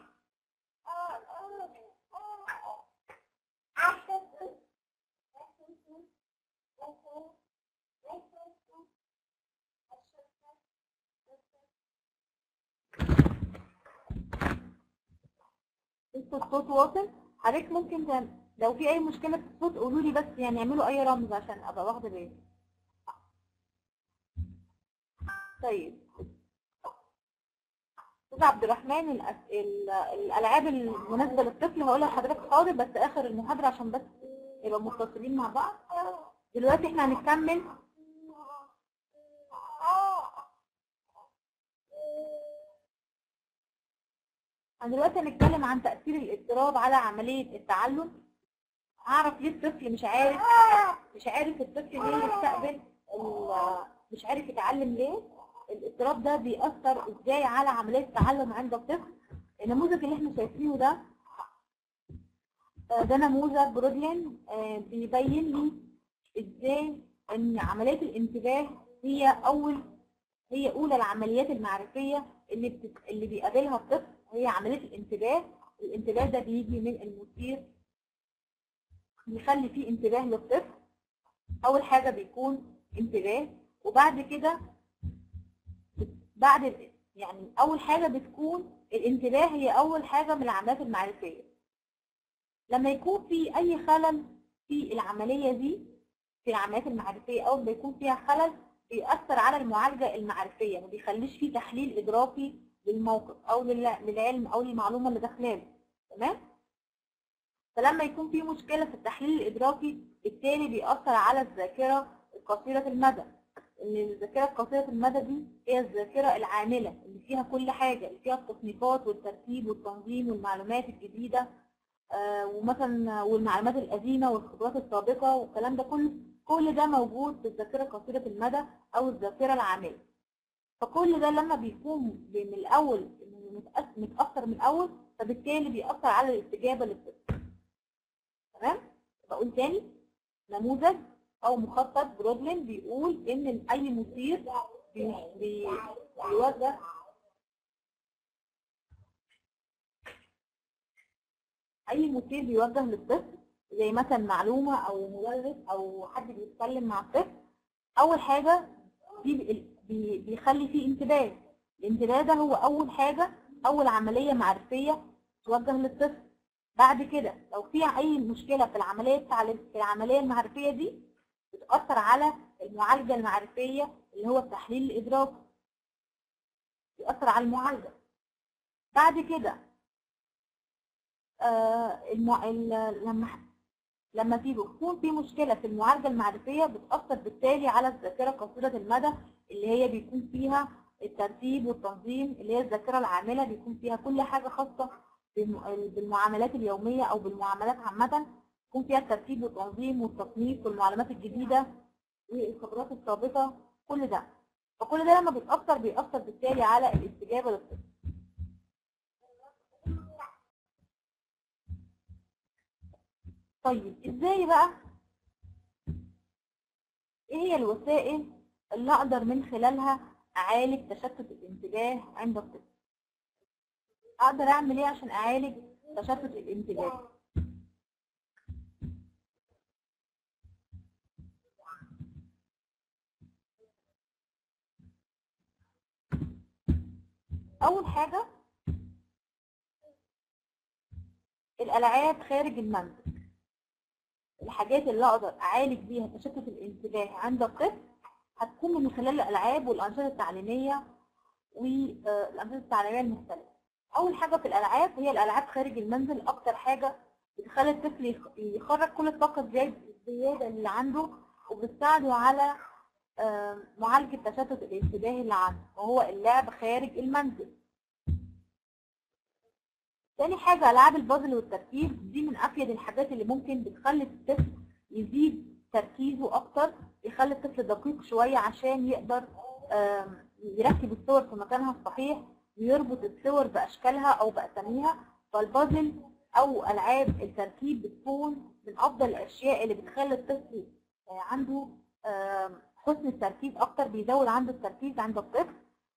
Speaker 2: لسه الصوت واصل حضرتك ممكن تعم- لو في اي مشكله في الصوت قولوا لي بس يعني اعملوا اي رمز عشان ابقى واخده بالي طيب استاذ عبد الرحمن الأس- ال- الالعاب المناسبه للطفل هقولها لحضرتك حاضر بس اخر المحاضره عشان بس يبقى متصلين مع بعض دلوقتي احنا هنكمل احنا دلوقتي هنتكلم عن تأثير الاضطراب على عملية التعلم اعرف ليه الطفل مش عارف مش عارف الطفل ليه يستقبل ال- مش عارف يتعلم ليه الاضطراب ده بيأثر ازاي على عملية التعلم عند الطفل النموذج اللي احنا شايفينه ده آه، ده نموذج برودلين آه، بيبين لي ازاي ان عملية الانتباه هي اول هي اولى العمليات المعرفية اللي بتت... اللي بيقابلها الطفل هي عملية الانتباه الانتباه ده بيجي من المثير بيخلي فيه انتباه للطفل اول حاجة بيكون انتباه وبعد كده بعد يعني اول حاجة بتكون الانتباه هي اول حاجة من العمليات المعرفية لما يكون في اي خلل في العملية دي في العمليات المعرفية اول ما يكون فيها خلل بيأثر على المعالجة المعرفية ما بيخليش فيه تحليل إدراكي للموقف أو لل- للعلم أو للمعلومة اللي داخلاله تمام؟ فلما يكون في مشكلة في التحليل الإدراكي بالتالي بيأثر على الذاكرة القصيرة المدى إن الذاكرة القصيرة المدى دي هي الذاكرة العاملة اللي فيها كل حاجة اللي فيها التصنيفات والترتيب والتنظيم والمعلومات الجديدة آه، ومثلا والمعلومات القديمة والخبرات السابقة والكلام ده كله كل ده موجود في الذاكرة قصيرة المدى أو الذاكرة العاملة فكل ده لما بيكون من الأول متأث- متأثر من الأول فبالتالي بيأثر على الاستجابة للطفل تمام؟ بقول تاني نموذج أو مخطط برودلين بيقول إن أي مثير بي بي بيوجه أي مثير بيوجه للطفل زي مثلا معلومة أو مدرس أو حد بيتكلم مع الطفل أول حاجة دي بي- بي- بيخلي فيه انتباه الانتباه ده هو أول حاجة أول عملية معرفية توجه للطفل بعد كده لو في أي مشكلة في العملية التعليم في العملية المعرفية دي بتأثر على المعالجة المعرفية اللي هو التحليل الإدراكي بيأثر على المعالجة بعد كده آه المع... ال- لما لما في بيكون في مشكله في المعالجه المعرفيه بتاثر بالتالي على الذاكره قصيره المدى اللي هي بيكون فيها الترتيب والتنظيم اللي هي الذاكره العامله بيكون فيها كل حاجه خاصه بالم- بالمعاملات اليوميه او بالمعاملات عامه يكون فيها الترتيب والتنظيم والتصنيف والمعلومات الجديده والخبرات السابقه كل ده فكل ده لما بيتاثر بيأثر بالتالي على الاستجابه للطفل طيب ازاي بقى ايه هي الوسائل اللي اقدر من خلالها اعالج تشتت الانتباه عند الطفل اقدر اعمل ايه عشان اعالج تشتت الانتباه اول حاجه الالعاب خارج المنزل الحاجات اللي اقدر اعالج بيها تشتت الانتباه عند الطفل هتكون من خلال الالعاب والانشطه التعليميه والانشطه التعليميه المختلفه اول حاجه في الالعاب هي الالعاب خارج المنزل اكتر حاجه بتخلي الطفل يخ- يخرج كل الطاقه الزياد- الزياده اللي عنده وبتساعده على آه، معالجه تشتت الانتباه اللي عنده وهو اللعب خارج المنزل تاني حاجة ألعاب البازل والتركيب دي من أفيد الحاجات اللي ممكن بتخلي الطفل يزيد تركيزه أكتر يخلي الطفل دقيق شوية عشان يقدر آم، يركب الصور في مكانها الصحيح ويربط الصور بأشكالها أو بأساميها فالبازل أو ألعاب التركيب بتكون من أفضل الأشياء اللي بتخلي الطفل آه، عنده آم، حسن التركيز أكتر بيزود عنده التركيز عند الطفل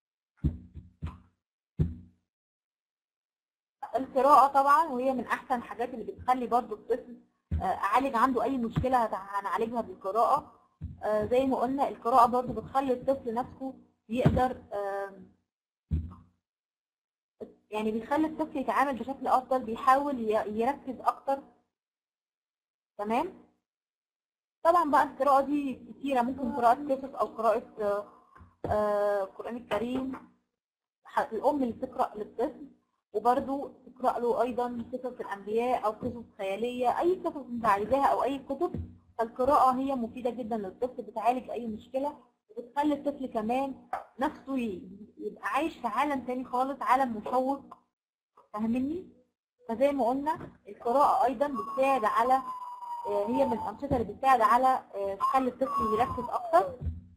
Speaker 2: القراءة طبعا وهي من أحسن الحاجات اللي بتخلي برضو الطفل آه، أعالج عنده أي مشكلة هت- هنعالجها بالقراءة آه، زي ما قلنا القراءة برضو بتخلي الطفل نفسه يقدر آم، يعني بيخلي الطفل يتعامل بشكل افضل بيحاول ي- يركز اكتر تمام طبعا بقى القراءة دي كتيرة ممكن قراءة قصص او قراءة آه، آه، القرآن الكريم ح- الام اللي بتقرأ للطفل وبرده تقرأ له ايضا قصص الانبياء او قصص خيالية اي قصص انت عايزاها او اي كتب فالقراءة هي مفيدة جدا للطفل بتعالج اي مشكلة وبتخلي الطفل كمان نفسه ي- يبقى عايش في عالم تاني خالص عالم مشوق فاهمني فزي ما قلنا القراءة ايضا بتساعد على آه، هي من الانشطة اللي بتساعد على آه، تخلي الطفل يركز اكتر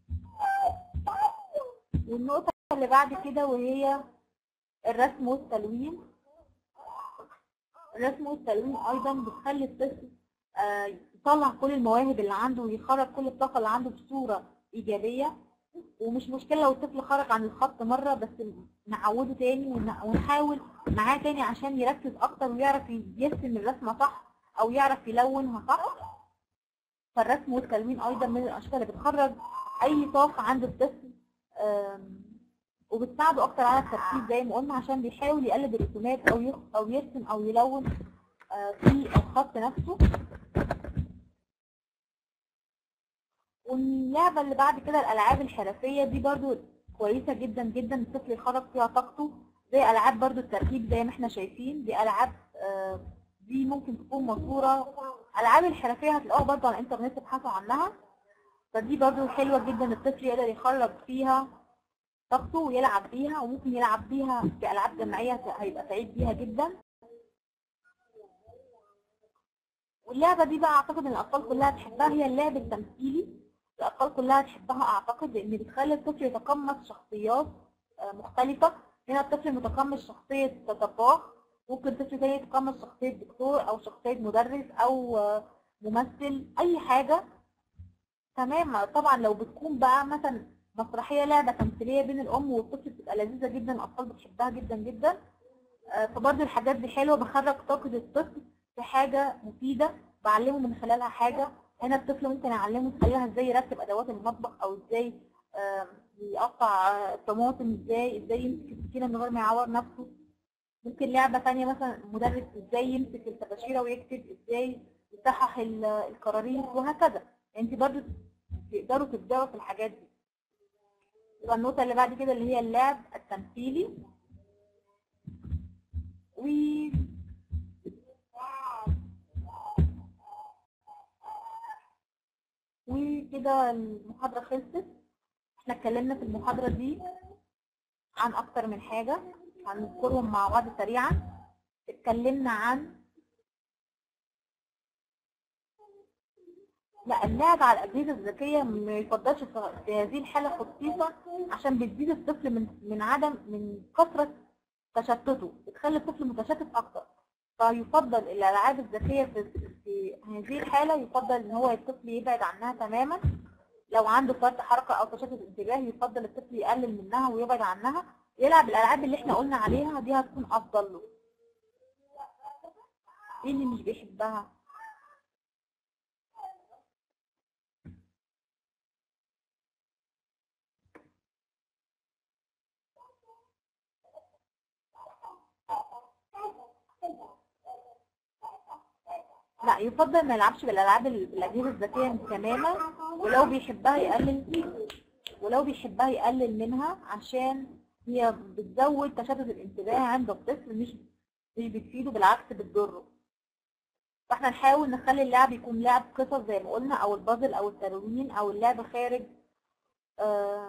Speaker 2: والنقطة اللي بعد كده وهي الرسم والتلوين الرسم والتلوين ايضا بتخلي الطفل آه، يطلع كل المواهب اللي عنده ويخرج كل الطاقة اللي عنده بصورة ايجابية ومش مشكلة لو الطفل خرج عن الخط مرة بس نعوده تاني ون- ونحاول معاه تاني عشان يركز اكتر ويعرف يرسم الرسمة صح او يعرف يلونها صح فالرسم والتلوين ايضا من الانشطة اللي بتخرج اي طاقة عند الطفل آم، وبتساعده اكتر على التركيز زي ما قلنا عشان بيحاول يقلد الرسومات او يخ- او يرسم او يلون آه، في الخط نفسه واللعبة اللي بعد كده الألعاب الحرفية دي برضو كويسة جدا جدا الطفل يخرج فيها طاقته زي ألعاب برضو التركيب زي ما احنا شايفين دي ألعاب آه، دي ممكن تكون مشهورة ألعاب الحرفية هتلاقوها برضو على الإنترنت ابحثوا عنها فدي برضو حلوة جدا الطفل يقدر يخرج فيها طاقته ويلعب بيها وممكن يلعب بيها في ألعاب جماعية هيبقى سعيد بيها جدا واللعبة دي بقى أعتقد إن الأطفال كلها تحبها هي اللعب التمثيلي الأطفال كلها تحبها أعتقد لأن بتخلي الطفل يتقمص شخصيات آه، مختلفة هنا الطفل متقمص شخصية طباخ ممكن طفل تاني يتقمص شخصية دكتور أو شخصية مدرس أو آه، ممثل أي حاجة تمام طبعا لو بتكون بقى مثلا مسرحية لعبة تمثيلية بين الأم والطفل بتبقى لذيذة جدا الأطفال بتحبها جدا جدا آه، فبرضه الحاجات دي حلوة بخرج طاقة الطفل في حاجة مفيدة بعلمه من خلالها حاجة هنا الطفل ممكن أعلمه من خلالها ازاي يرتب أدوات المطبخ أو ازاي آه، يقطع آه، الطماطم ازاي ازاي يمسك السكينة من غير ما يعور نفسه ممكن لعبة تانية مثلا مدرس ازاي يمسك الطباشيرة ويكتب ازاي يصحح ال- الكراريس وهكذا انت برضه تقدروا تبدأوا في الحاجات دي يبقى النقطة اللي بعد كده اللي هي اللعب التمثيلي و وكده المحاضرة خلصت احنا اتكلمنا في المحاضرة دي عن أكتر من حاجة هنذكرهم مع بعض سريعا اتكلمنا عن لا اللعب على الأجهزة الذكية ما يفضلش في في هذه الحالة خصيصا عشان بتزيد الطفل من من عدم من كثرة تشتته بتخلي الطفل متشتت أكتر فيفضل الألعاب الذكية في, في هذه الحالة يفضل إن هو الطفل يبعد عنها تماما لو عنده فرط حركة أو تشتت انتباه يفضل الطفل يقلل منها ويبعد عنها يلعب الألعاب اللي احنا قلنا عليها دي هتكون أفضل له ايه اللي مش بيحبها لا يفضل ما يلعبش بالالعاب ال- بالاجهزه الذكيه تماما ولو بيحبها يقلل ولو بيحبها يقلل منها عشان هي بتزود تشتت الانتباه عند الطفل مش مش بتفيده بالعكس بتضره فاحنا نحاول نخلي اللعب يكون لعب قصص زي ما قلنا او البازل او التلوين او اللعب خارج آه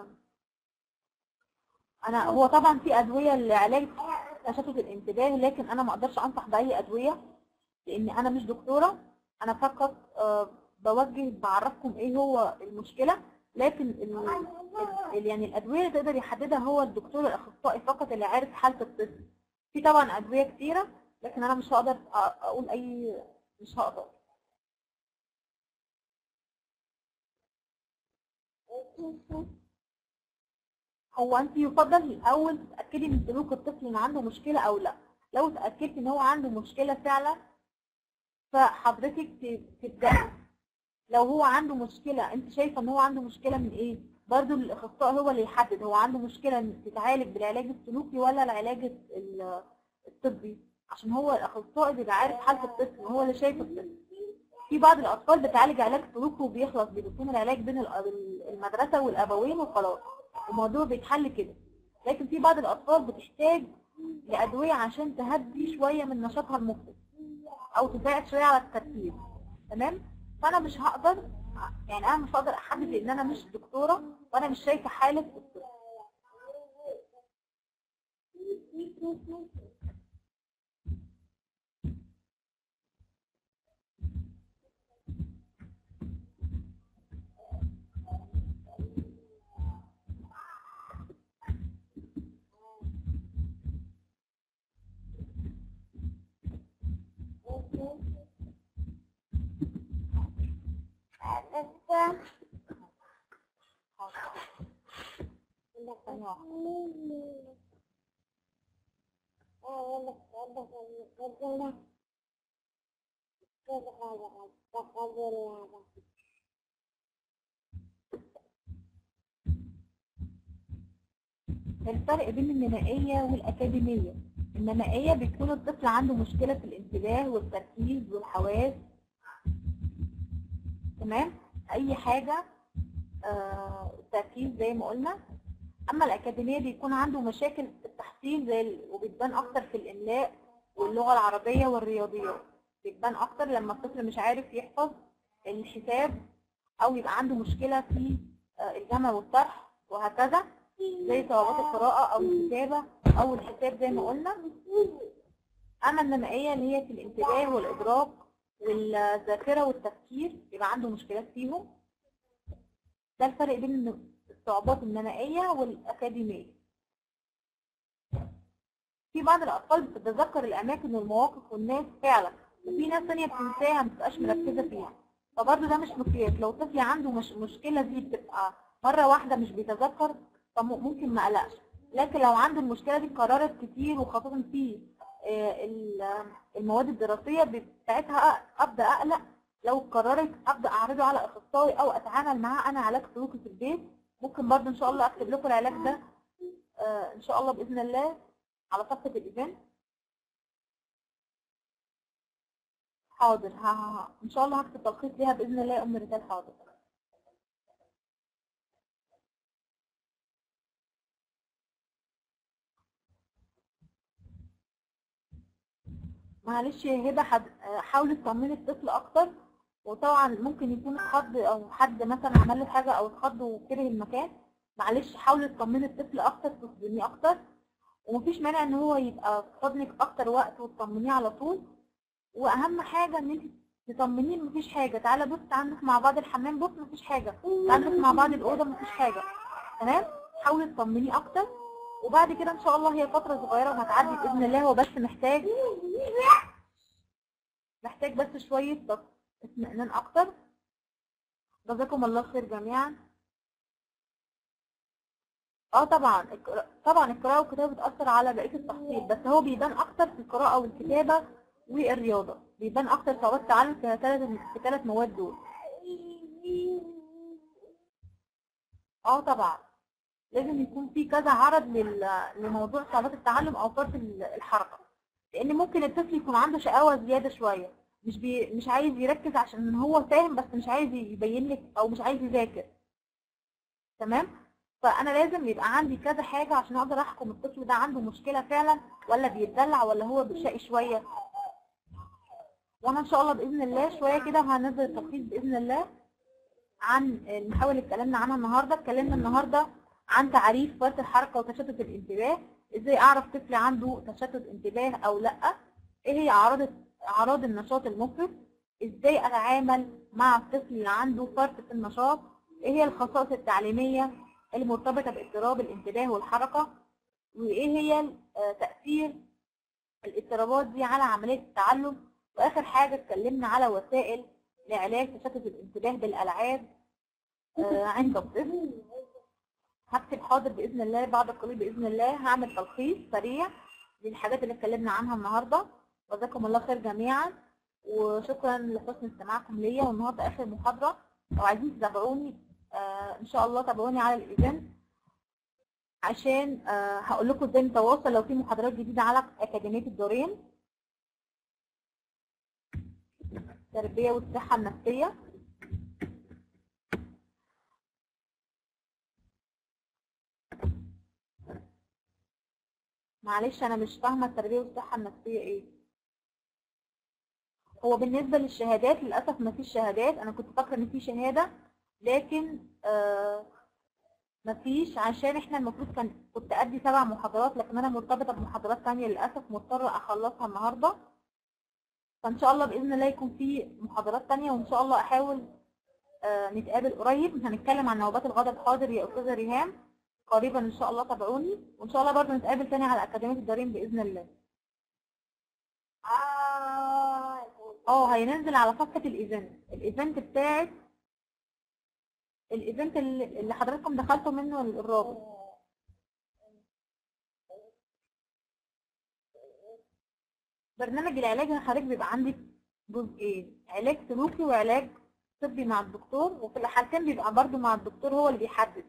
Speaker 2: انا هو طبعا في ادويه لعلاج تشتت الانتباه لكن انا ما اقدرش انصح باي ادويه لان انا مش دكتوره انا فقط آه، بوجه بعرفكم ايه هو المشكله لكن ال ال يعني الادويه اللي تقدر يحددها هو الدكتور الاخصائي فقط اللي عارف حاله الطفل في طبعا ادويه كتيره لكن انا مش هقدر أ- اقول اي مش هقدر هو انت يفضل الاول تتاكدي من سلوك الطفل ان عنده مشكله او لا لو اتاكدتي ان هو عنده مشكله فعلا فحضرتك ت- تبدأي لو هو عنده مشكلة انت شايفة ان هو عنده مشكلة من ايه برضو الاخصائي هو اللي يحدد هو عنده مشكلة إن تتعالج بالعلاج السلوكي ولا العلاج ال- الطبي عشان هو الاخصائي بيبقى عارف حاله الطفل وهو اللي شايف الطفل في بعض الاطفال بتعالج علاج سلوكي وبيخلص بيكون العلاج بين الأب- المدرسه والابوين وخلاص الموضوع بيتحل كده لكن في بعض الاطفال بتحتاج لادويه عشان تهدي شويه من نشاطها المفرط او تساعد شويه على التركيز تمام فانا مش هقدر يعني انا مش هقدر احدد لان انا مش دكتوره وانا مش شايفه حاله الطفل ثانية واحدة. الفرق بين النمائية والأكاديمية النمائية بيكون الطفل عنده مشكلة في الانتباه والتركيز والحواس تمام أي حاجة آه، التركيز زي ما قلنا أما الأكاديمية بيكون عنده مشاكل في التحصيل زي ال- وبتبان أكتر في الإملاء واللغة العربية والرياضيات بتبان أكتر لما الطفل مش عارف يحفظ الحساب أو يبقى عنده مشكلة في آه، الجمع والطرح وهكذا زي صعوبات القراءة أو الكتابة أو الحساب زي ما قلنا أما النمائية اللي هي في الانتباه والإدراك والذاكرة والتفكير يبقى عنده مشكلات فيهم ده الفرق بين الصعوبات النمائية والأكاديمية في بعض الأطفال بتتذكر الأماكن والمواقف والناس فعلا وفي ناس تانية بتنساها مبتبقاش مركزة فيها فبرضه ده مش مقياس لو طفل عنده مش مشكلة دي بتبقى مرة واحدة مش بيتذكر فممكن ما قلقش لكن لو عنده المشكلة دي اتكررت كتير وخاصة في آه، ال- المواد الدراسية بتاعتها أبدأ أقلق لو اتكررت أبدأ أعرضه على أخصائي أو أتعامل معاه أنا علاج سلوكي في البيت ممكن برضه إن شاء الله أكتب لكم العلاج ده آه، إن شاء الله بإذن الله على صفحة الإيفنت حاضر ها ها ها. إن شاء الله هكتب تلخيص ليها بإذن الله يا أم ريتال حاضر معلش يا هبه حد... حاولي تطمني الطفل اكتر وطبعا ممكن يكون اتخض او حد مثلا عمل له حاجه او اتخض وكره المكان معلش حاولي تطمني الطفل اكتر تصدميه اكتر ومفيش مانع ان هو يبقى في حضنك اكتر وقت وتطمنيه على طول واهم حاجه ان انت تطمنيه مفيش حاجه تعالى بص تعالى نروح مع بعض الحمام بص مفيش حاجه تعالى نروح مع بعض الاوضه مفيش حاجه تمام حاولي تطمنيه اكتر وبعد كده ان شاء الله هي فتره صغيره وهتعدي باذن الله هو بس محتاج محتاج بس شويه بس اطمئنان اكتر جزاكم الله خير جميعا اه طبعا القرا- طبعا القراءه والكتابه بتاثر على بقيه التحصيل بس هو بيبان اكتر في القراءه والكتابه والرياضه بيبان اكتر صعوبات التعلم في ثلاث في ثلاث مواد دول اه طبعا لازم يكون في كذا عرض لل- لموضوع صعوبات التعلم او فرط ال- الحركه لان ممكن الطفل يكون عنده شقاوه زياده شويه مش بي مش عايز يركز عشان هو فاهم بس مش عايز يبين لك او مش عايز يذاكر تمام فانا لازم يبقى عندي كذا حاجه عشان اقدر احكم الطفل ده عنده مشكله فعلا ولا بيتدلع ولا هو بيشقي شويه وانا ان شاء الله باذن الله شويه كده هنزل التلخيص باذن الله عن المحاور اللي اتكلمنا عنها النهارده اتكلمنا النهارده عن تعريف فرط الحركه وتشتت الانتباه ازاي اعرف طفل عنده تشتت انتباه او لا ايه هي اعراض اعراض النشاط المفرط ازاي اتعامل مع الطفل اللي عنده فرط في النشاط ايه هي الخصائص التعليميه المرتبطه باضطراب الانتباه والحركه وايه هي آه، تاثير الاضطرابات دي على عمليه التعلم واخر حاجه اتكلمنا على وسائل لعلاج تشتت الانتباه بالالعاب آه، عند الطفل هكتب حاضر باذن الله بعد قليل باذن الله هعمل تلخيص سريع للحاجات اللي اتكلمنا عنها النهارده جزاكم الله خير جميعا وشكرا لحسن استماعكم ليا والنهارده اخر محاضره لو عايزين تتابعوني آه ان شاء الله تابعوني على الايفنت عشان آه، هقول لكم ازاي نتواصل لو في محاضرات جديده على اكاديميه الدورين التربيه والصحه النفسيه معلش انا مش فاهمه التربيه والصحه النفسيه ايه هو بالنسبه للشهادات للاسف ما فيش شهادات انا كنت فاكره ان في شهاده لكن آه مفيش عشان احنا المفروض كان كنت ادي سبع محاضرات لكن انا مرتبطه بمحاضرات تانية للاسف مضطره اخلصها النهارده فان شاء الله باذن الله يكون في محاضرات تانية وان شاء الله احاول آه نتقابل قريب هنتكلم عن نوبات الغضب حاضر يا استاذه ريهام قريبا ان شاء الله تابعوني وان شاء الله برضه نتقابل تاني على اكاديميه الدارين باذن الله اه هينزل على صفحه الايفنت الايفنت بتاعت الايفنت اللي اللي حضراتكم دخلتوا منه الرابط برنامج العلاج حضرتك بيبقى عندك جزئين علاج سلوكي وعلاج طبي مع الدكتور وفي الحالتين بيبقى برضو مع الدكتور هو اللي بيحدد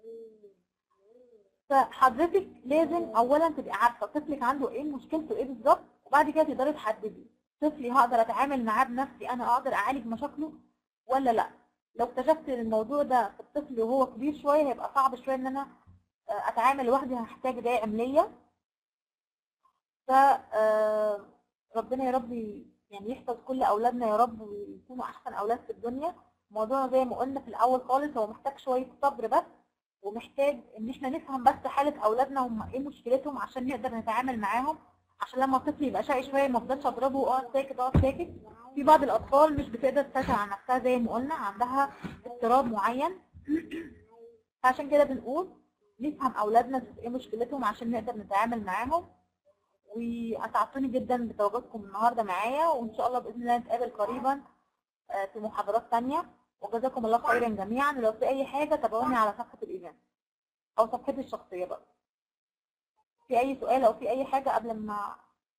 Speaker 2: فحضرتك لازم اولا تبقي عارفه طفلك عنده ايه مشكلته ايه بالظبط وبعد كده تقدري تحددي طفلي هقدر اتعامل معاه بنفسي انا اقدر اعالج مشاكله ولا لا لو اكتشفت ان الموضوع ده في الطفل وهو كبير شويه هيبقى صعب شويه ان انا آه، اتعامل لوحدي هحتاج داعم ليا ف آه، ربنا يا رب يعني يحفظ كل اولادنا يا رب ويكونوا احسن اولاد في الدنيا الموضوع زي ما قلنا في الاول خالص هو محتاج شويه صبر بس ومحتاج ان احنا نفهم بس حاله اولادنا هم ايه مشكلتهم عشان نقدر نتعامل معاهم عشان لما الطفل يبقى شقي شويه ما افضلش اضربه اقعد ساكت اقعد ساكت في بعض الاطفال مش بتقدر تسيطر على نفسها زي ما قلنا عندها اضطراب معين فعشان كده بنقول نفهم اولادنا ايه مشكلتهم عشان نقدر نتعامل معاهم واسعدتوني جدا بتواجدكم النهارده معايا وان شاء الله باذن الله نتقابل قريبا آه، في محاضرات تانية وجزاكم الله خيرا جميعا ولو في اي حاجه تابعوني على صفحه الايفنت او صفحتي الشخصيه بقى في اي سؤال او في اي حاجه قبل ما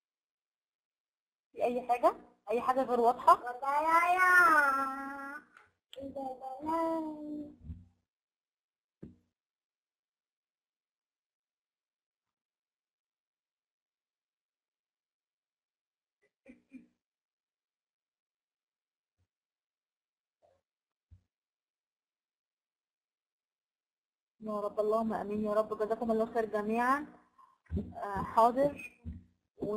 Speaker 2: في اي حاجه اي حاجه غير واضحه يا رب اللهم امين يا رب جزاكم الله خير جميعا آه، حاضر و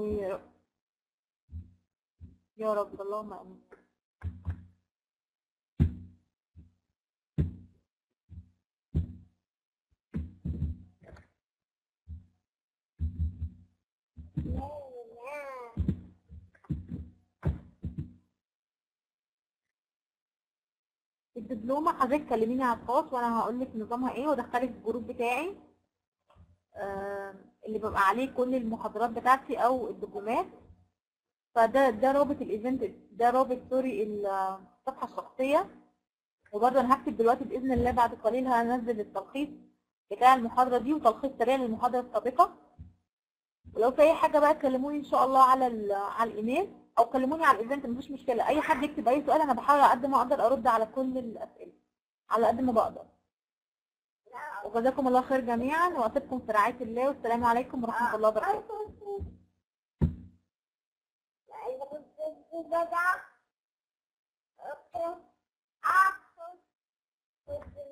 Speaker 2: يا رب اللهم امين الدبلومه حضرتك كلميني على الخاص وانا هقول لك نظامها ايه وادخلك الجروب بتاعي آه، اللي بيبقى عليه كل المحاضرات بتاعتي او الدبلومات فده ده رابط الايفنت ده رابط سوري الصفحه الشخصيه وبرضه انا هكتب دلوقتي باذن الله بعد قليل هنزل التلخيص بتاع المحاضره دي وتلخيص سريع للمحاضره السابقه ولو في اي حاجه بقى كلموني ان شاء الله على ال- على الايميل او كلموني على الايفنت مفيش مشكله اي حد يكتب اي سؤال انا بحاول على قد ما اقدر ارد على كل الاسئله على قد ما بقدر وجزاكم الله خير جميعا واسيبكم في رعايه الله والسلام عليكم ورحمه الله وبركاته
Speaker 3: Okay.